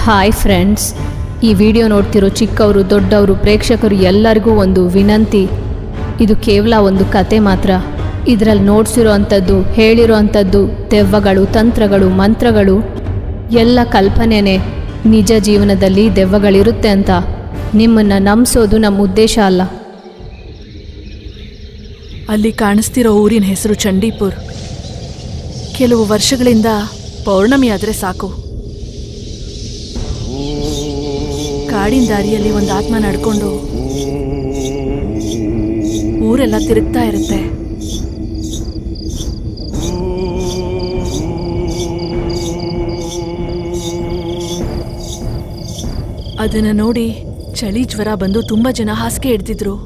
Hi friends ಈ video ನೋಡ್ತಿರೋ ಚಿಕ್ಕವರು ದೊಡ್ಡವರು ಪ್ರೇಕ್ಷಕರು ಎಲ್ಲರಿಗೂ ಒಂದು ವಿನಂತಿ ಇದು ಕೇವಲ ಒಂದು ಕತೆ ಮಾತ್ರ ಇದರಲ್ಲಿ ನೋಡ್ಸಿರೋ ಅಂಥದ್ದು ಹೇಳಿರೋ ಅಂಥದ್ದು ದೆವ್ವಗಳು ತಂತ್ರಗಳು ಮಂತ್ರಗಳು ಎಲ್ಲ ಕಲ್ಪನೆನೇ ನಿಜ ಜೀವನದಲ್ಲಿ ದೆವ್ವಗಳಿರುತ್ತೆ ಅಂತ ನಿಮ್ಮನ್ನು ನಂಬಿಸೋದು ನಮ್ಮ ಉದ್ದೇಶ ಅಲ್ಲ ಅಲ್ಲಿ ಕಾಣಿಸ್ತಿರೋ ಊರಿನ ಹೆಸರು ಚಂಡೀಪುರ್ ಕೆಲವು ವರ್ಷಗಳಿಂದ ಪೌರ್ಣಮಿ ಆದ್ರೆ ಸಾಕು ಕಾಡಿನ ದಾರಿಯಲ್ಲಿ ಒಂದು ಆತ್ಮ ನಡ್ಕೊಂಡು ಊರೆಲ್ಲ ತಿರುಗ್ತಾ ಇರುತ್ತೆ ಅದನ್ನ ನೋಡಿ ಚಳಿ ಜ್ವರ ಬಂದು ತುಂಬಾ ಜನ ಹಾಸಿಗೆ ಹಿಡ್ದಿದ್ರು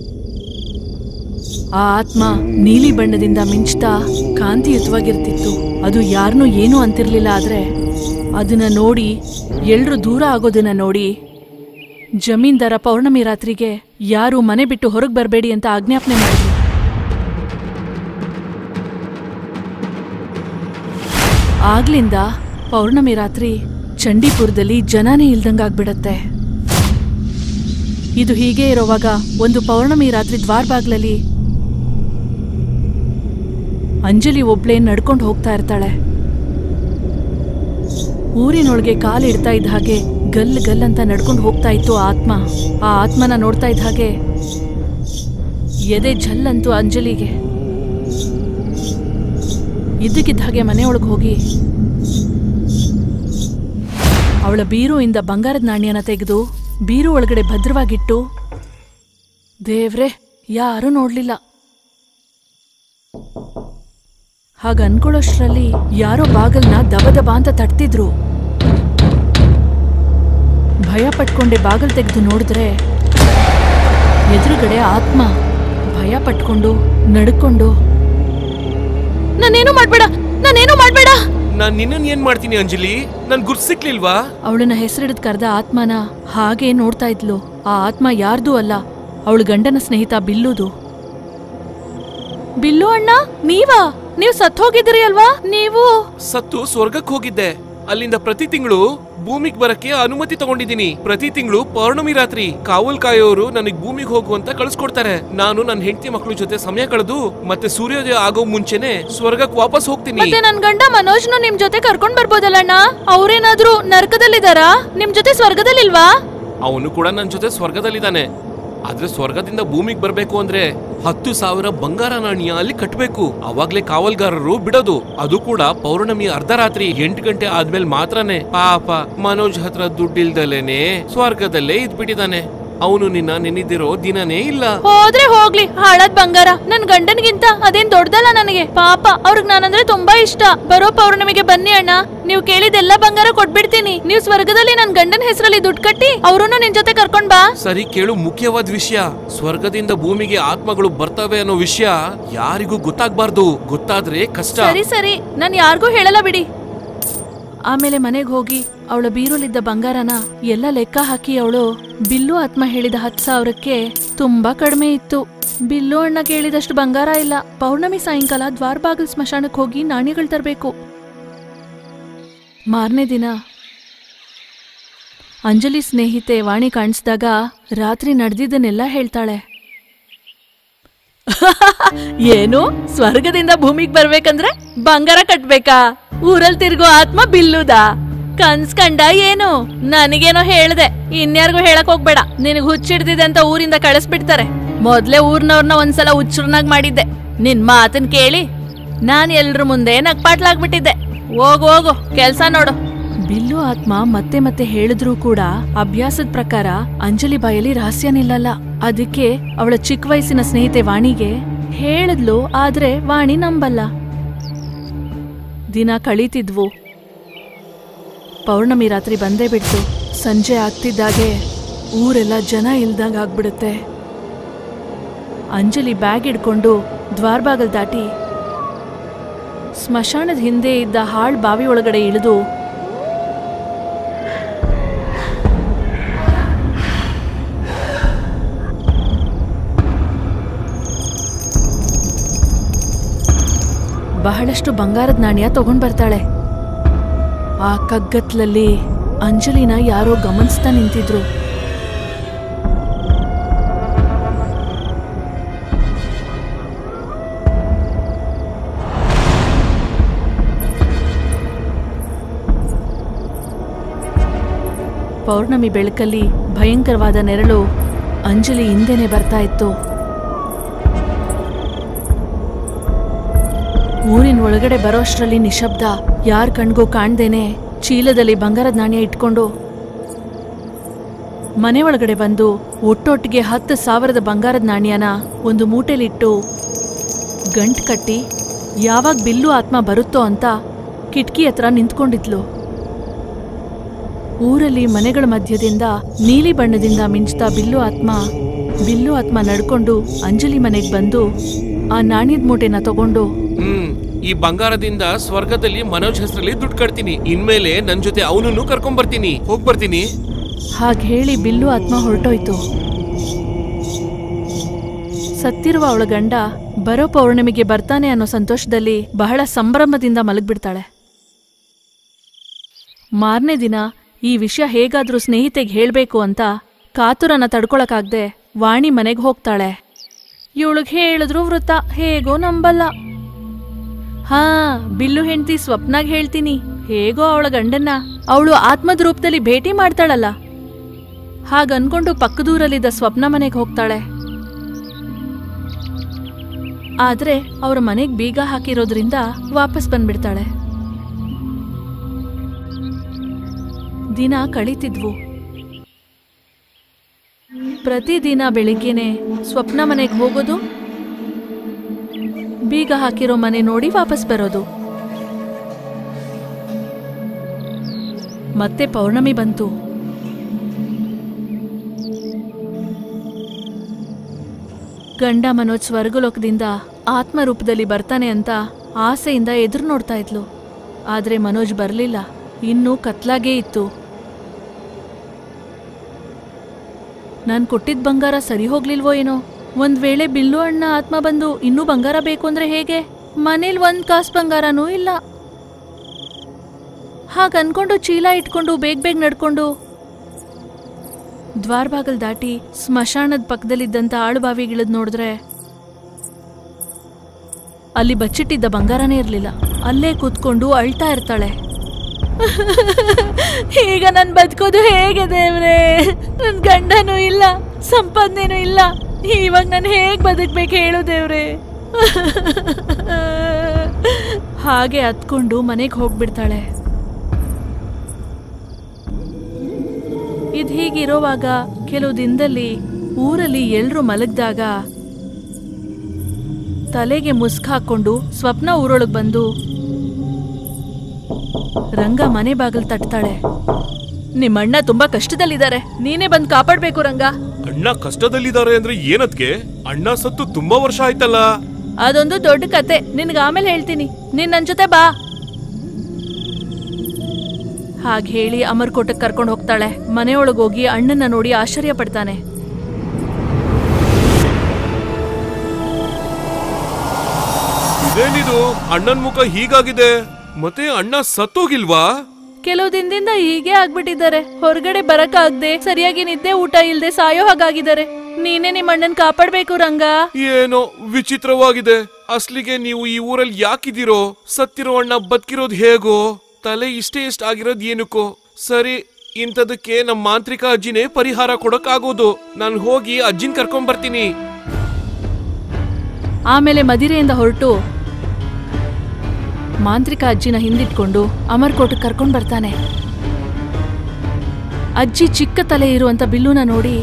ಆ ಆತ್ಮ ನೀಲಿ ಬಣ್ಣದಿಂದ ಮಿಂಚ್ತಾ ಕಾಂತಿಯುತವಾಗಿರ್ತಿತ್ತು ಅದು ಯಾರನ್ನೂ ಏನೂ ಅಂತಿರ್ಲಿಲ್ಲ ಆದ್ರೆ ಅದನ್ನ ನೋಡಿ ಎಲ್ರು ದೂರ ಆಗೋದನ್ನ ನೋಡಿ ಜಮೀನ್ದಾರ ಪೌರ್ಣಮಿ ರಾತ್ರಿಗೆ ಯಾರು ಮನೆ ಬಿಟ್ಟು ಹೊರಗೆ ಬರಬೇಡಿ ಅಂತ ಆಜ್ಞಾಪನೆ ಮಾಡಿದ್ರು ಆಗ್ಲಿಂದ ಪೌರ್ಣಮಿ ರಾತ್ರಿ ಚಂಡೀಪುರದಲ್ಲಿ ಜನನೇ ಇಲ್ದಂಗಾಗ್ಬಿಡತ್ತೆ ಇದು ಹೀಗೆ ಇರೋವಾಗ ಒಂದು ಪೌರ್ಣಮಿ ರಾತ್ರಿ ದ್ವಾರ ಬಾಗ್ಲಲ್ಲಿ ಅಂಜಲಿ ಒಬ್ಳೇ ನಡ್ಕೊಂಡು ಹೋಗ್ತಾ ಇರ್ತಾಳೆ ಊರಿನೊಳಗೆ ಕಾಲಿಡ್ತಾ ಇದ್ದ ಹಾಗೆ ಗಲ್ ಗಲ್ ಅಂತ ನಡ್ಕೊಂಡು ಹೋಗ್ತಾ ಇತ್ತು ಆ ಆತ್ಮ ಆ ಆತ್ಮನ ನೋಡ್ತಾ ಇದ್ದ ಹಾಗೆ ಎದೆ ಝಲ್ಲಂತು ಅಂಜಲಿಗೆ ಇದ್ದಕ್ಕಿದ್ದ ಹಾಗೆ ಮನೆಯೊಳಗೆ ಹೋಗಿ ಅವಳ ಬೀರುವಿಂದ ಬಂಗಾರದ ನಾಣ್ಯನ ತೆಗೆದು ಬೀರು ಒಳಗಡೆ ಭದ್ರವಾಗಿಟ್ಟು ದೇವ್ರೆ ಯಾರೂ ನೋಡ್ಲಿಲ್ಲ ಹಾಗ ಅನ್ಕೊಳ್ಳೋಷ್ಟ್ರಲ್ಲಿ ಯಾರೋ ಬಾಗಲ್ನ ದಬ ದಬ ಅಂತ ತಟ್ತಿದ್ರು ಭಯ ಪಟ್ಕೊಂಡೆ ಬಾಗಲ್ ತೆಗೆದು ನೋಡಿದ್ರೆ ಎದುರುಗಡೆ ಆತ್ಮ ಭಯ ಪಟ್ಕೊಂಡು ನಡ್ಕೊಂಡು ನಾನೇನು ಮಾಡ್ಬೇಡ ನಾನೇನು ಮಾಡ್ಬೇಡ ನಾನ್ ನಿನ್ನನ್ ಏನ್ ಮಾಡ್ತೀನಿ ಅಂಜಲಿ ನನ್ ಗುರ್ತ್ ಸಿಕ್ಲಿಲ್ವಾ ಅವಳನ್ನ ಹೆಸರಿಡಿದ್ ಕರೆದ ಆತ್ಮನ ಹಾಗೆ ನೋಡ್ತಾ ಇದ್ಲು ಆ ಆತ್ಮ ಯಾರ್ದೂ ಅಲ್ಲ ಅವಳ ಗಂಡನ ಸ್ನೇಹಿತ ಬಿಲ್ಲುದು ಬಿಲ್ಲು ಅಣ್ಣ ನೀವಾ ನೀವು ಸತ್ ಹೋಗಿದ್ರಿ ಅಲ್ವಾ ನೀವು ಸತ್ತು ಸ್ವರ್ಗಕ್ ಹೋಗಿದ್ದೆ ಅಲ್ಲಿಂದ ಪ್ರತಿ ತಿಂಗಳು ಭೂಮಿಗ್ ಬರಕ್ಕೆ ಅನುಮತಿ ತಗೊಂಡಿದ್ದೀನಿ ಪ್ರತಿ ತಿಂಗಳು ಪೌರ್ಣಮಿ ರಾತ್ರಿ ಕಾವಲ್ ಕಾಯೋರು ನನಗ್ ಭೂಮಿಗೆ ಹೋಗು ಅಂತ ಕಳ್ಸ್ಕೊಡ್ತಾರೆ ನಾನು ನನ್ನ ಹೆಂಡತಿ ಮಕ್ಳ ಜೊತೆ ಸಮಯ ಕಳೆದು ಮತ್ತೆ ಸೂರ್ಯೋದಯ ಆಗೋ ಮುಂಚೆನೆ ಸ್ವರ್ಗಕ್ ವಾಪಸ್ ಹೋಗ್ತೀನಿ ಮತ್ತೆ ನನ್ ಗಂಡ ಮನೋಜ್ನು ನಿಮ್ ಜೊತೆ ಕರ್ಕೊಂಡ್ ಬರ್ಬೋದಲ್ಲಣ್ಣ ಅವ್ರೇನಾದ್ರೂ ನರಕದಲ್ಲಿದಾರಾ ನಿಮ್ ಜೊತೆ ಸ್ವರ್ಗದಲ್ಲಿಲ್ವಾ ಅವನು ಕೂಡ ನನ್ ಜೊತೆ ಸ್ವರ್ಗದಲ್ಲಿದ್ದಾನೆ ಆದ್ರೆ ಸ್ವರ್ಗದಿಂದ ಭೂಮಿಗ್ ಬರ್ಬೇಕು ಅಂದ್ರೆ ಹತ್ತು ಸಾವಿರ ಬಂಗಾರ ನಾಣ್ಯ ಅಲ್ಲಿ ಕಟ್ಬೇಕು ಅವಾಗ್ಲೇ ಕಾವಲ್ಗಾರರು ಬಿಡೋದು ಅದು ಕೂಡ ಪೌರ್ಣಮಿ ಅರ್ಧರಾತ್ರಿ ಎಂಟು ಗಂಟೆ ಆದ್ಮೇಲೆ ಮಾತ್ರನೇ ಪಾಪ ಮನೋಜ್ ಹತ್ರ ದುಡ್ಡಿಲ್ದಲೇನೆ ಸ್ವರ್ಗದಲ್ಲೇ ಇದ್ಬಿಟ್ಟಿದಾನೆ ಅವನು ನಿನ್ನ ನೆನೆದಿರೋ ದಿನನೇ ಇಲ್ಲ ಹೋದ್ರೆ ಹೋಗ್ಲಿ ಹಾಳಾದ್ ಬಂಗಾರ ನನ್ ಗಂಡನ್ಗಿಂತ ಅದೇನ್ ದೊಡ್ಡದಲ್ಲ ನನಗೆ ಪಾಪ ಅವ್ರಿಗೆ ನಾನಂದ್ರೆ ತುಂಬಾ ಇಷ್ಟ ಬರೋ ಪೌರ್ಣಮಿಗೆ ಬನ್ನಿ ಅಣ್ಣ ನೀವು ಕೇಳಿದೆಲ್ಲ ಬಂಗಾರ ಕೊಟ್ಬಿಡ್ತೀನಿ ನೀವು ಸ್ವರ್ಗದಲ್ಲಿ ನನ್ ಗಂಡನ ಹೆಸರಲ್ಲಿ ದುಡ್ಡು ಕಟ್ಟಿ ಅವ್ರನ್ನು ನಿನ್ ಜೊತೆ ಕರ್ಕೊಂಡ್ ಬಾ ಸರಿ ಕೇಳು ಮುಖ್ಯವಾದ ವಿಷಯ ಸ್ವರ್ಗದಿಂದ ಭೂಮಿಗೆ ಆತ್ಮಗಳು ಬರ್ತವೆ ಅನ್ನೋ ವಿಷಯ ಯಾರಿಗೂ ಗೊತ್ತಾಗ್ಬಾರ್ದು ಗೊತ್ತಾದ್ರೆ ಕಷ್ಟ ಸರಿ ಸರಿ ನಾನ್ ಯಾರಿಗೂ ಹೇಳಲ್ಲ ಬಿಡಿ ಆಮೇಲೆ ಮನೆಗೆ ಹೋಗಿ ಅವಳ ಬೀರುಲಿದ್ದ ಬಂಗಾರನ ಎಲ್ಲ ಲೆಕ್ಕ ಹಾಕಿ ಅವಳು ಬಿಲ್ಲು ಆತ್ಮ ಹೇಳಿದ ಹತ್ತು ಸಾವಿರಕ್ಕೆ ತುಂಬಾ ಕಡಿಮೆ ಇತ್ತು ಬಿಲ್ಲು ಅಣ್ಣ ಕೇಳಿದಷ್ಟು ಬಂಗಾರ ಇಲ್ಲ ಪೌರ್ಣಮಿ ಸಾಯಂಕಾಲ ದ್ವಾರ ಬಾಗಿಲ್ ಸ್ಮಶಾನಕ್ಕೆ ಹೋಗಿ ನಾಣ್ಯಗಳು ತರಬೇಕು ಮಾರನೇ ದಿನ ಅಂಜಲಿ ಸ್ನೇಹಿತೆ ವಾಣಿ ಕಾಣಿಸಿದಾಗ ರಾತ್ರಿ ನಡೆದಿದ್ದನ್ನೆಲ್ಲ ಹೇಳ್ತಾಳೆ ಏನು ಸ್ವರ್ಗದಿಂದ ಭೂಮಿಗೆ ಬರ್ಬೇಕಂದ್ರೆ ಬಂಗಾರ ಕಟ್ಬೇಕಾ ಊರಲ್ಲಿ ತಿರ್ಗೋ ಆತ್ಮ ಬಿಲ್ಲುದ ಕನ್ಸ್ ಕಂಡ ಏನು ನನಗೇನೋ ಹೇಳ್ದೆ ಇನ್ಯಾರಿಗೂ ಹೇಳಕ್ ಹೋಗ್ಬೇಡ ನಿನಗ್ ಹುಚ್ಚಿಡ್ದಿದೆ ಅಂತ ಊರಿಂದ ಕಳಿಸ್ಬಿಡ್ತಾರೆ ಮೊದ್ಲೇ ಊರ್ನವ್ರನ್ನ ಒಂದ್ಸಲ ಹುಚ್ಚರ್ನಾಗ್ ಮಾಡಿದ್ದೆ ನಿನ್ ಮಾತನ್ ಕೇಳಿ ನಾನ್ ಎಲ್ರ ಮುಂದೆ ನಗ್ಪಾಟ್ಲಾಗ್ಬಿಟ್ಟಿದ್ದೆ ಹೋಗು ಹೋಗು ಕೆಲ್ಸ ನೋಡು ಬಿಲ್ಲು ಆತ್ಮ ಮತ್ತೆ ಮತ್ತೆ ಹೇಳಿದ್ರೂ ಕೂಡ ಅಭ್ಯಾಸದ ಪ್ರಕಾರ ಅಂಜಲಿ ಬಾಯಲ್ಲಿ ರಹಸ್ಯ ನಿಲ್ಲಲ್ಲ ಅದಕ್ಕೆ ಅವಳ ಚಿಕ್ಕ ವಯಸ್ಸಿನ ಸ್ನೇಹಿತೆ ವಾಣಿಗೆ ಹೇಳಿದ್ಲು ಆದ್ರೆ ವಾಣಿ ನಂಬಲ್ಲ ದಿನ ಕಳೀತಿದ್ವು ಪೌರ್ಣಮಿ ರಾತ್ರಿ ಬಂದೇ ಬಿಡ್ತು ಸಂಜೆ ಆಗ್ತಿದ್ದಾಗೆ ಊರೆಲ್ಲ ಜನ ಇಲ್ದಂಗ್ ಆಗ್ಬಿಡುತ್ತೆ ಅಂಜಲಿ ಬ್ಯಾಗ್ ಹಿಡ್ಕೊಂಡು ದ್ವಾರಬಾಗಲ್ ದಾಟಿ ಸ್ಮಶಾನದ ಹಿಂದೆ ಇದ್ದ ಹಾಳ್ ಬಾವಿ ಒಳಗಡೆ ಇಳಿದು ಬಹಳಷ್ಟು ಬಂಗಾರದ ನಾಣ್ಯ ತಗೊಂಡ್ ಬರ್ತಾಳೆ ಆ ಕಗ್ಗತ್ಲಲ್ಲಿ ಅಂಜಲಿನ ಯಾರೋ ಗಮನಿಸ್ತಾ ನಿಂತಿದ್ರು ಪೌರ್ಣಮಿ ಬೆಳಕಲ್ಲಿ ಭಯಂಕರವಾದ ನೆರಳು ಅಂಜಲಿ ಹಿಂದೆನೆ ಬರ್ತಾ ಇತ್ತು ಊರಿನ ಒಳಗಡೆ ಬರೋಷ್ಟರಲ್ಲಿ ನಿಶಬ್ದ ಯಾರ್ ಕಣ್ಗೂ ಕಾಣ್ದೇನೆ ಚೀಲದಲ್ಲಿ ಬಂಗಾರದ ನಾಣ್ಯ ಇಟ್ಕೊಂಡು ಮನೆ ಒಳಗಡೆ ಬಂದು ಒಟ್ಟೊಟ್ಟಿಗೆ ಹತ್ತು ಸಾವಿರದ ಬಂಗಾರದ ನಾಣ್ಯನ ಒಂದು ಮೂಟೆಲಿಟ್ಟು ಗಂಟ್ ಕಟ್ಟಿ ಯಾವಾಗ ಬಿಲ್ಲು ಆತ್ಮ ಬರುತ್ತೋ ಅಂತ ಕಿಟಕಿ ಹತ್ರ ನಿಂತ್ಕೊಂಡಿದ್ಲು ಊರಲ್ಲಿ ಮನೆಗಳ ಮಧ್ಯದಿಂದ ನೀಲಿ ಬಣ್ಣದಿಂದ ಮಿಂಚ್ತಾ ಬಿಲ್ಲು ಆತ್ಮ ಬಿಲ್ಲು ಆತ್ಮ ನಡ್ಕೊಂಡು ಅಂಜಲಿ ಮನೆಗೆ ಬಂದು ಆ ನಾಣ್ಯದ ಮೂಟೆನ ತಗೊಂಡು ಹ್ಮ್ ಈ ಬಂಗಾರದಿಂದ ಸ್ವರ್ಗದಲ್ಲಿ ಮನೋಜ್ ಹೆಸರಲ್ಲಿ ದುಡ್ಡು ಕಟ್ತೀನಿ ಇನ್ಮೇಲೆ ನನ್ ಜೊತೆ ಅವನನ್ನು ಕರ್ಕೊಂಡ್ ಬರ್ತೀನಿ ಹೋಗ್ ಬರ್ತೀನಿ ಹಾಗೆ ಹೇಳಿ ಬಿಲ್ಲು ಆತ್ಮ ಹೊರಟೋಯ್ತು ಸತ್ತಿರುವ ಅವಳ ಗಂಡ ಬರೋ ಪೌರ್ಣಮಿಗೆ ಬರ್ತಾನೆ ಅನ್ನೋ ಸಂತೋಷದಲ್ಲಿ ಬಹಳ ಸಂಭ್ರಮದಿಂದ ಮಲಗ್ಬಿಡ್ತಾಳೆ ಮಾರನೇ ದಿನ ಈ ವಿಷಯ ಹೇಗಾದ್ರೂ ಸ್ನೇಹಿತೆಗೆ ಹೇಳ್ಬೇಕು ಅಂತ ಕಾತುರನ ತಡ್ಕೊಳಕಾಗ್ದೆ ವಾಣಿ ಮನೆಗೆ ಹೋಗ್ತಾಳೆ ಇವಳಿಗೆ ಹೇಳಿದ್ರು ವೃತ ಹೇಗೋ ನಂಬಲ್ಲ ಹಾ ಬಿಲ್ಲು ಹೆಂಡತಿ ಸ್ವಪ್ನಾಗ್ ಹೇಳ್ತೀನಿ ಹೇಗೋ ಅವಳ ಗಂಡನ್ನ ಅವಳು ಆತ್ಮದ ರೂಪದಲ್ಲಿ ಭೇಟಿ ಮಾಡ್ತಾಳಲ್ಲ ಹಾಗನ್ಕೊಂಡು ಪಕ್ಕದೂರಲ್ಲಿದ್ದ ಸ್ವಪ್ನ ಮನೆಗೆ ಹೋಗ್ತಾಳೆ ಆದ್ರೆ ಅವ್ರ ಮನೆಗ್ ಬೀಗ ಹಾಕಿರೋದ್ರಿಂದ ವಾಪಸ್ ಬಂದ್ಬಿಡ್ತಾಳೆ ದಿನ ಕಳೀತಿದ್ವು ಪ್ರತಿದಿನ ಬೆಳಿಗ್ಗೆನೆ ಸ್ವಪ್ನ ಮನೆಗೆ ಹೋಗೋದು ಬೀಗ ಹಾಕಿರೋ ಮನೆ ನೋಡಿ ವಾಪಸ್ ಬರೋದು ಮತ್ತೆ ಪೌರ್ಣಮಿ ಬಂತು ಗಂಡ ಮನೋಜ್ ಸ್ವರ್ಗಲೋಕದಿಂದ ಆತ್ಮರೂಪದಲ್ಲಿ ಬರ್ತಾನೆ ಅಂತ ಆಸೆಯಿಂದ ಎದುರು ನೋಡ್ತಾ ಇದ್ಲು ಆದ್ರೆ ಮನೋಜ್ ಬರಲಿಲ್ಲ ಇನ್ನೂ ಕತ್ಲಾಗೇ ಇತ್ತು ನಾನು ಕೊಟ್ಟಿದ್ದ ಬಂಗಾರ ಸರಿ ಹೋಗ್ಲಿಲ್ವೋ ಏನೋ ಒಂದ್ ವೇಳೆ ಬಿಲ್ಲು ಅಣ್ಣ ಆತ್ಮ ಬಂದು ಇನ್ನೂ ಬಂಗಾರ ಬೇಕು ಅಂದ್ರೆ ಹೇಗೆ ಮನೇಲಿ ಒಂದ್ ಕಾಸ್ ಬಂಗಾರನೂ ಇಲ್ಲ ಹಾಗ ಅನ್ಕೊಂಡು ಚೀಲ ಇಟ್ಕೊಂಡು ಬೇಗ ಬೇಗ ನಡ್ಕೊಂಡು ದ್ವಾರ ಬಾಗಲ್ ದಾಟಿ ಸ್ಮಶಾನದ ಪಕ್ಕದಲ್ಲಿದ್ದಂತ ಆಳುಬಾವಿಗಿಳಿದ್ ನೋಡಿದ್ರೆ ಅಲ್ಲಿ ಬಚ್ಚಿಟ್ಟಿದ್ದ ಬಂಗಾರನೇ ಇರ್ಲಿಲ್ಲ ಅಲ್ಲೇ ಕೂತ್ಕೊಂಡು ಅಳ್ತಾ ಇರ್ತಾಳೆ ಈಗ ನನ್ ಬದುಕೋದು ಹೇಗೆ ದೇವ್ರೆ ನನ್ ಗಂಡನೂ ಇಲ್ಲ ಸಂಪಾದನೆನೂ ಇಲ್ಲ ಇವಾಗ ನಾನು ಹೇಗ್ ಬದುಕ್ಬೇಕು ಹೇಳು ದೇವ್ರೆ ಹಾಗೆ ಹತ್ಕೊಂಡು ಮನೆಗೆ ಹೋಗ್ಬಿಡ್ತಾಳೆ ಇದ್ ಹೀಗಿರೋವಾಗ ಕೆಲವು ದಿನದಲ್ಲಿ ಊರಲ್ಲಿ ಎಲ್ರೂ ಮಲಗ್ದಾಗ ತಲೆಗೆ ಮುಸ್ಕ್ ಹಾಕೊಂಡು ಸ್ವಪ್ನ ಊರೊಳಗ್ ಬಂದು ರಂಗ ಮನೆ ಬಾಗಿಲು ತಟ್ತಾಳೆ ನಿಮ್ಮಣ್ಣ ತುಂಬಾ ಕಷ್ಟದಲ್ಲಿದ್ದಾರೆ ನೀನೇ ಬಂದ್ ಕಾಪಾಡ್ಬೇಕು ರಂಗ ಅಣ್ಣ ಕಷ್ಟದಲ್ಲಿದ್ದಾರೆ ಅಂದ್ರೆ ಏನದ್ಕೆ ಅಣ್ಣ ಸತ್ತು ತುಂಬಾ ವರ್ಷ ಆಯ್ತಲ್ಲ ಅದೊಂದು ದೊಡ್ಡ ಕತೆ ನಿನ್ಗೆ ಆಮೇಲೆ ಹೇಳ್ತೀನಿ ನೀನ್ ನನ್ ಜೊತೆ ಬಾ ಹಾಗೆ ಹೇಳಿ ಅಮರ್ಕೋಟಕ್ಕೆ ಕರ್ಕೊಂಡು ಹೋಗ್ತಾಳೆ ಮನೆಯೊಳಗೆ ಹೋಗಿ ಅಣ್ಣನ ನೋಡಿ ಆಶ್ಚರ್ಯ ಪಡ್ತಾನೆ ಇದೇನಿದು ಅಣ್ಣನ್ ಮುಖ ಹೀಗಾಗಿದೆ ಮತ್ತೆ ಅಣ್ಣ ಸತ್ತೋಗಿಲ್ವಾ ಕೆಲವು ದಿನದಿಂದ ಹೀಗೆ ಆಗ್ಬಿಟ್ಟಿದ್ದಾರೆ ಹೊರಗಡೆ ಬರಕ್ಕಾಗ್ದೆ ಸರಿಯಾಗಿ ನಿದ್ದೆ ಊಟ ಇಲ್ದೆ ಸಾಯೋ ಹಾಗಾಗಿದ್ದಾರೆ ನೀನೇ ನಿಮ್ಮ ಅಣ್ಣನ್ ಕಾಪಾಡ್ಬೇಕು ರಂಗ ಏನೋ ವಿಚಿತ್ರವಾಗಿದೆ ಅಸ್ಲಿಗೆ ನೀವು ಈ ಊರಲ್ಲಿ ಯಾಕಿದ್ದೀರೋ ಸತ್ತಿರೋ ಅಣ್ಣ ಬದುಕಿರೋದು ಹೇಗೋ ತಲೆ ಇಷ್ಟೇ ಇಷ್ಟ ಆಗಿರೋದ್ ಏನಕ್ಕೋ ಸರಿ ಇಂಥದಕ್ಕೆ ನಮ್ಮ ಮಾಂತ್ರಿಕ ಅಜ್ಜಿನೇ ಪರಿಹಾರ ಕೊಡಕ್ಕಾಗೋದು ನಾನು ಹೋಗಿ ಅಜ್ಜಿನ್ ಕರ್ಕೊಂಡ್ ಬರ್ತೀನಿ ಆಮೇಲೆ ಮದಿರೆಯಿಂದ ಹೊರಟು ಮಾಂತ್ರಿಕ ಅಜ್ಜಿನ ಹಿಂದಿಟ್ಕೊಂಡು ಅಮರ್ಕೋಟಕ್ಕೆ ಕರ್ಕೊಂಡ್ ಬರ್ತಾನೆ ಅಜ್ಜಿ ಚಿಕ್ಕ ತಲೆ ಇರುವಂತ ಬಿಲ್ಲುನ ನೋಡಿ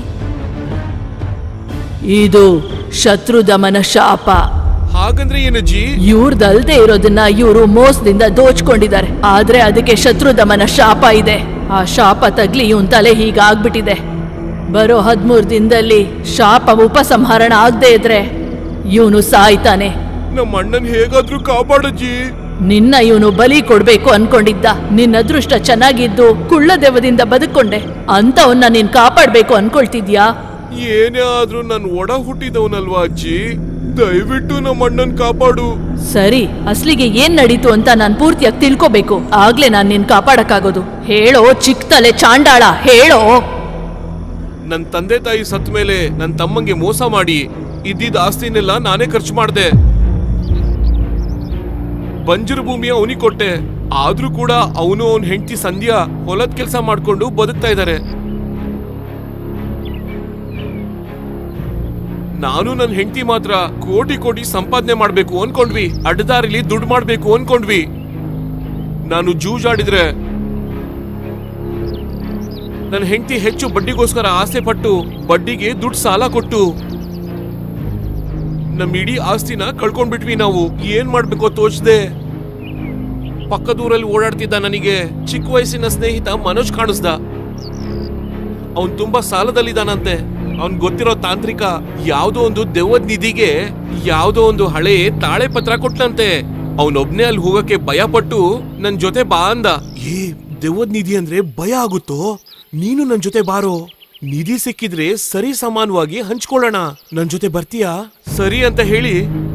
ಇದು ಶತ್ರು ದಮನ ಶಾಪ ಹಾಗಂದ್ರೆ ಏನಜ್ಜಿ ಇವ್ರದಲ್ದೆ ಇರೋದನ್ನ ಇವರು ಮೋಸದಿಂದ ದೋಚ್ಕೊಂಡಿದ್ದಾರೆ ಆದ್ರೆ ಅದಕ್ಕೆ ಶತ್ರು ದಮನ ಶಾಪ ಇದೆ ಆ ಶಾಪ ತಗ್ಲಿ ಇವನ್ ತಲೆ ಹೀಗಾಗ್ಬಿಟ್ಟಿದೆ ಬರೋ ಹದ್ಮೂರ್ ದಿನದಲ್ಲಿ ಶಾಪ ಉಪಸಂಹರಣ ಆಗದೆ ಇದ್ರೆ ಇವನು ಸಾಯ್ತಾನೆ ನಮ್ಮ ಅಣ್ಣನ್ ಹೇಗಾದ್ರೂ ಕಾಪಾಡಜ್ಜಿ ನಿನ್ನ ಇವನು ಬಲಿ ಕೊಡ್ಬೇಕು ಅನ್ಕೊಂಡಿದ್ದ ನಿನ್ನ ಅದೃಷ್ಟ ಚೆನ್ನಾಗಿದ್ದು ಕುಳ್ಳ ದೆವ್ವದಿಂದ ಬದುಕೊಂಡೆ ಅಂತವನ್ನ ನೀನ್ ಕಾಪಾಡ್ಬೇಕು ಅನ್ಕೊಳ್ತಿದ್ಯಾ ಏನೇ ಆದ್ರೂ ನಾನು ಒಡ ಹುಟ್ಟಿದವನಲ್ವಾ ಅಜ್ಜಿ ದಯವಿಟ್ಟು ನಮ್ಮ ಅಣ್ಣನ್ ಕಾಪಾಡು ಸರಿ ಅಸ್ಲಿಗೆ ಏನ್ ನಡೀತು ಅಂತ ನಾನ್ ಪೂರ್ತಿಯಾಗಿ ತಿಳ್ಕೋಬೇಕು ಆಗ್ಲೇ ನಾನ್ ನಿನ್ ಕಾಪಾಡಕ್ಕಾಗೋದು ಹೇಳೋ ಚಿಕ್ಕ ತಲೆ ಚಾಂಡಾಳ ಹೇಳೋ ನನ್ ತಂದೆ ತಾಯಿ ಸತ್ ಮೇಲೆ ನನ್ ತಮ್ಮಂಗೆ ಮೋಸ ಮಾಡಿ ಇದ್ದಿದ್ದ ಆಸ್ತಿನೆಲ್ಲ ನಾನೇ ಖರ್ಚು ಮಾಡ್ದೆ ಬಂಜರು ಭೂಮಿಯ ಅವನಿಗೆ ಕೊಟ್ಟೆ ಆದ್ರೂ ಕೂಡ ಅವನು ಅವನ್ ಹೆಂಡತಿ ಸಂಧ್ಯಾ ಹೊಲದ ಕೆಲಸ ಮಾಡ್ಕೊಂಡು ಬದುಕ್ತಾ ಇದ್ದಾರೆ ನಾನು ನನ್ನ ಹೆಂಡತಿ ಮಾತ್ರ ಕೋಟಿ ಕೋಟಿ ಸಂಪಾದನೆ ಮಾಡ್ಬೇಕು ಅನ್ಕೊಂಡ್ವಿ ಅಡ್ಡದಾರಿಲಿ ದುಡ್ಡು ಮಾಡ್ಬೇಕು ಅನ್ಕೊಂಡ್ವಿ ನಾನು ಜೂಜಾಡಿದ್ರೆ ನನ್ನ ಹೆಂಡತಿ ಹೆಚ್ಚು ಬಡ್ಡಿಗೋಸ್ಕರ ಆಸೆ ಪಟ್ಟು ಬಡ್ಡಿಗೆ ದುಡ್ಡು ಸಾಲ ಕೊಟ್ಟು ನಮ್ ಇಡೀ ಆಸ್ತಿನ ಕಳ್ಕೊಂಡ್ಬಿಟ್ವಿ ನಾವು ಏನ್ ಮಾಡ್ಬೇಕೋ ತೋಚ್ದೆ ಪಕ್ಕದೂರಲ್ಲಿ ಓಡಾಡ್ತಿದ್ದ ನನಗೆ ಚಿಕ್ಕ ವಯಸ್ಸಿನ ಸ್ನೇಹಿತ ಮನೋಜ್ ಕಾಣಿಸ್ದ ಅವನ್ ತುಂಬಾ ಸಾಲದಲ್ಲಿದ್ದಾನಂತೆ ಅವನ್ ಗೊತ್ತಿರೋ ತಾಂತ್ರಿಕ ಯಾವ್ದೋ ಒಂದು ದೆವ್ವದ್ ನಿಧಿಗೆ ಯಾವ್ದೋ ಒಂದು ಹಳೆ ತಾಳೆ ಪತ್ರ ಕೊಟ್ನಂತೆ ಅವನೊಬ್ನೇ ಅಲ್ಲಿ ಹೋಗಕ್ಕೆ ಭಯ ಪಟ್ಟು ನನ್ ಜೊತೆ ಬಾ ಅಂದ ಏ ದೆವ್ವದ್ ನಿಧಿ ಅಂದ್ರೆ ಭಯ ಆಗುತ್ತೋ ನೀನು ನನ್ ಜೊತೆ ಬಾರೋ ನಿಧಿ ಸಿಕ್ಕಿದ್ರೆ ಸರಿ ಸಮಾನವಾಗಿ ಹಂಚ್ಕೊಳ್ಳೋಣ ನನ್ ಜೊತೆ ಬರ್ತೀಯಾ ಸರಿ ಅಂತ ಹೇಳಿ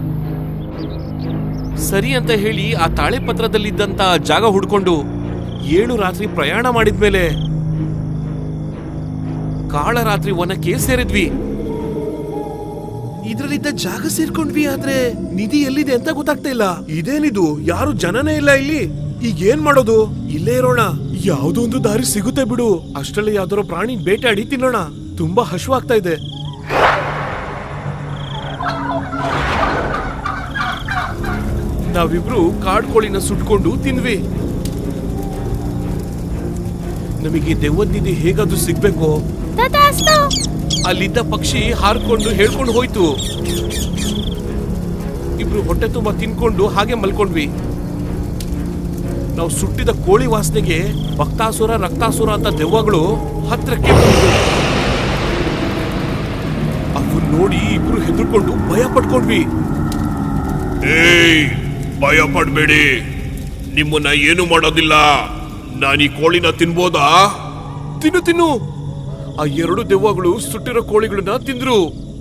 ಸರಿ ಅಂತ ಹೇಳಿ ಆ ತಾಳೆ ಪತ್ರದಲ್ಲಿದ್ದಂತ ಜಾಗ ಹುಡ್ಕೊಂಡು ಏಳು ರಾತ್ರಿ ಪ್ರಯಾಣ ಮಾಡಿದ್ಮೇಲೆ ಕಾಳ ರಾತ್ರಿ ವನಕ್ಕೆ ಸೇರಿದ್ವಿ ಇದ್ರಲ್ಲಿದ್ದ ಜಾಗ ಸೇರ್ಕೊಂಡ್ವಿ ಆದ್ರೆ ನಿಧಿ ಎಲ್ಲಿದೆ ಅಂತ ಗೊತ್ತಾಗ್ತಾ ಇಲ್ಲ ಇದೇನಿದು ಯಾರು ಜನನೇ ಇಲ್ಲ ಇಲ್ಲಿ ಈಗ ಏನ್ ಮಾಡೋದು ಇಲ್ಲೇ ಇರೋಣ ಯಾವ್ದೋ ಒಂದು ದಾರಿ ಸಿಗುತ್ತೆ ಬಿಡು ಅಷ್ಟರಲ್ಲಿ ಯಾವ್ದಾರೋ ಪ್ರಾಣಿ ಬೇಟಾಡಿ ತಿನ್ನೋಣ ತುಂಬಾ ಹಶ್ವಾಗ್ತಾ ಇದೆ ನಾವಿಬ್ರು ಕಾಡ್ ಕೋಳಿನ ಸುಟ್ಕೊಂಡು ತಿಂದ್ವಿ ನಮಗೆ ದೆವ್ವದ ನಿಧಿ ಹೇಗಾದ್ರೂ ಸಿಗ್ಬೇಕು ಅಲ್ಲಿದ್ದ ಪಕ್ಷಿ ಹಾರ್ಕೊಂಡು ಹೇಳ್ಕೊಂಡು ಹೋಯ್ತು ಇಬ್ರು ಹೊಟ್ಟೆ ತುಂಬಾ ತಿನ್ಕೊಂಡು ಹಾಗೆ ಮಲ್ಕೊಂಡ್ವಿ ನಾವು ಸುಟ್ಟಿದ ಕೋಳಿ ವಾಸನೆಗೆ ಭಕ್ತಾಸುರ ರಕ್ತಾಸುರ ಅಂತ ದೆವ್ವಗಳು ಹತ್ರಕ್ಕೆ ಬಂದ್ವು. ಅವನ್ ನೋಡಿ ಇಬ್ರು ಹೆದರ್ಕೊಂಡು ಭಯ ಪಟ್ಕೊಂಡ್ವಿ ಏಯ್ ಭಯ ಪಡ್ಬೇಡಿ ನಿಮ್ಮನ್ನ ಏನು ಮಾಡೋದಿಲ್ಲ ನಾನು ಈ ಕೋಳಿನ ತಿನ್ಬೋದಾ ತಿನ್ನು ತಿನ್ನು ಆ ಎರಡು ದೆವ್ವಗಳು ಸುಟ್ಟಿರೋ ಕೋಳಿಗಳನ್ನ ತಿಂದ್ರು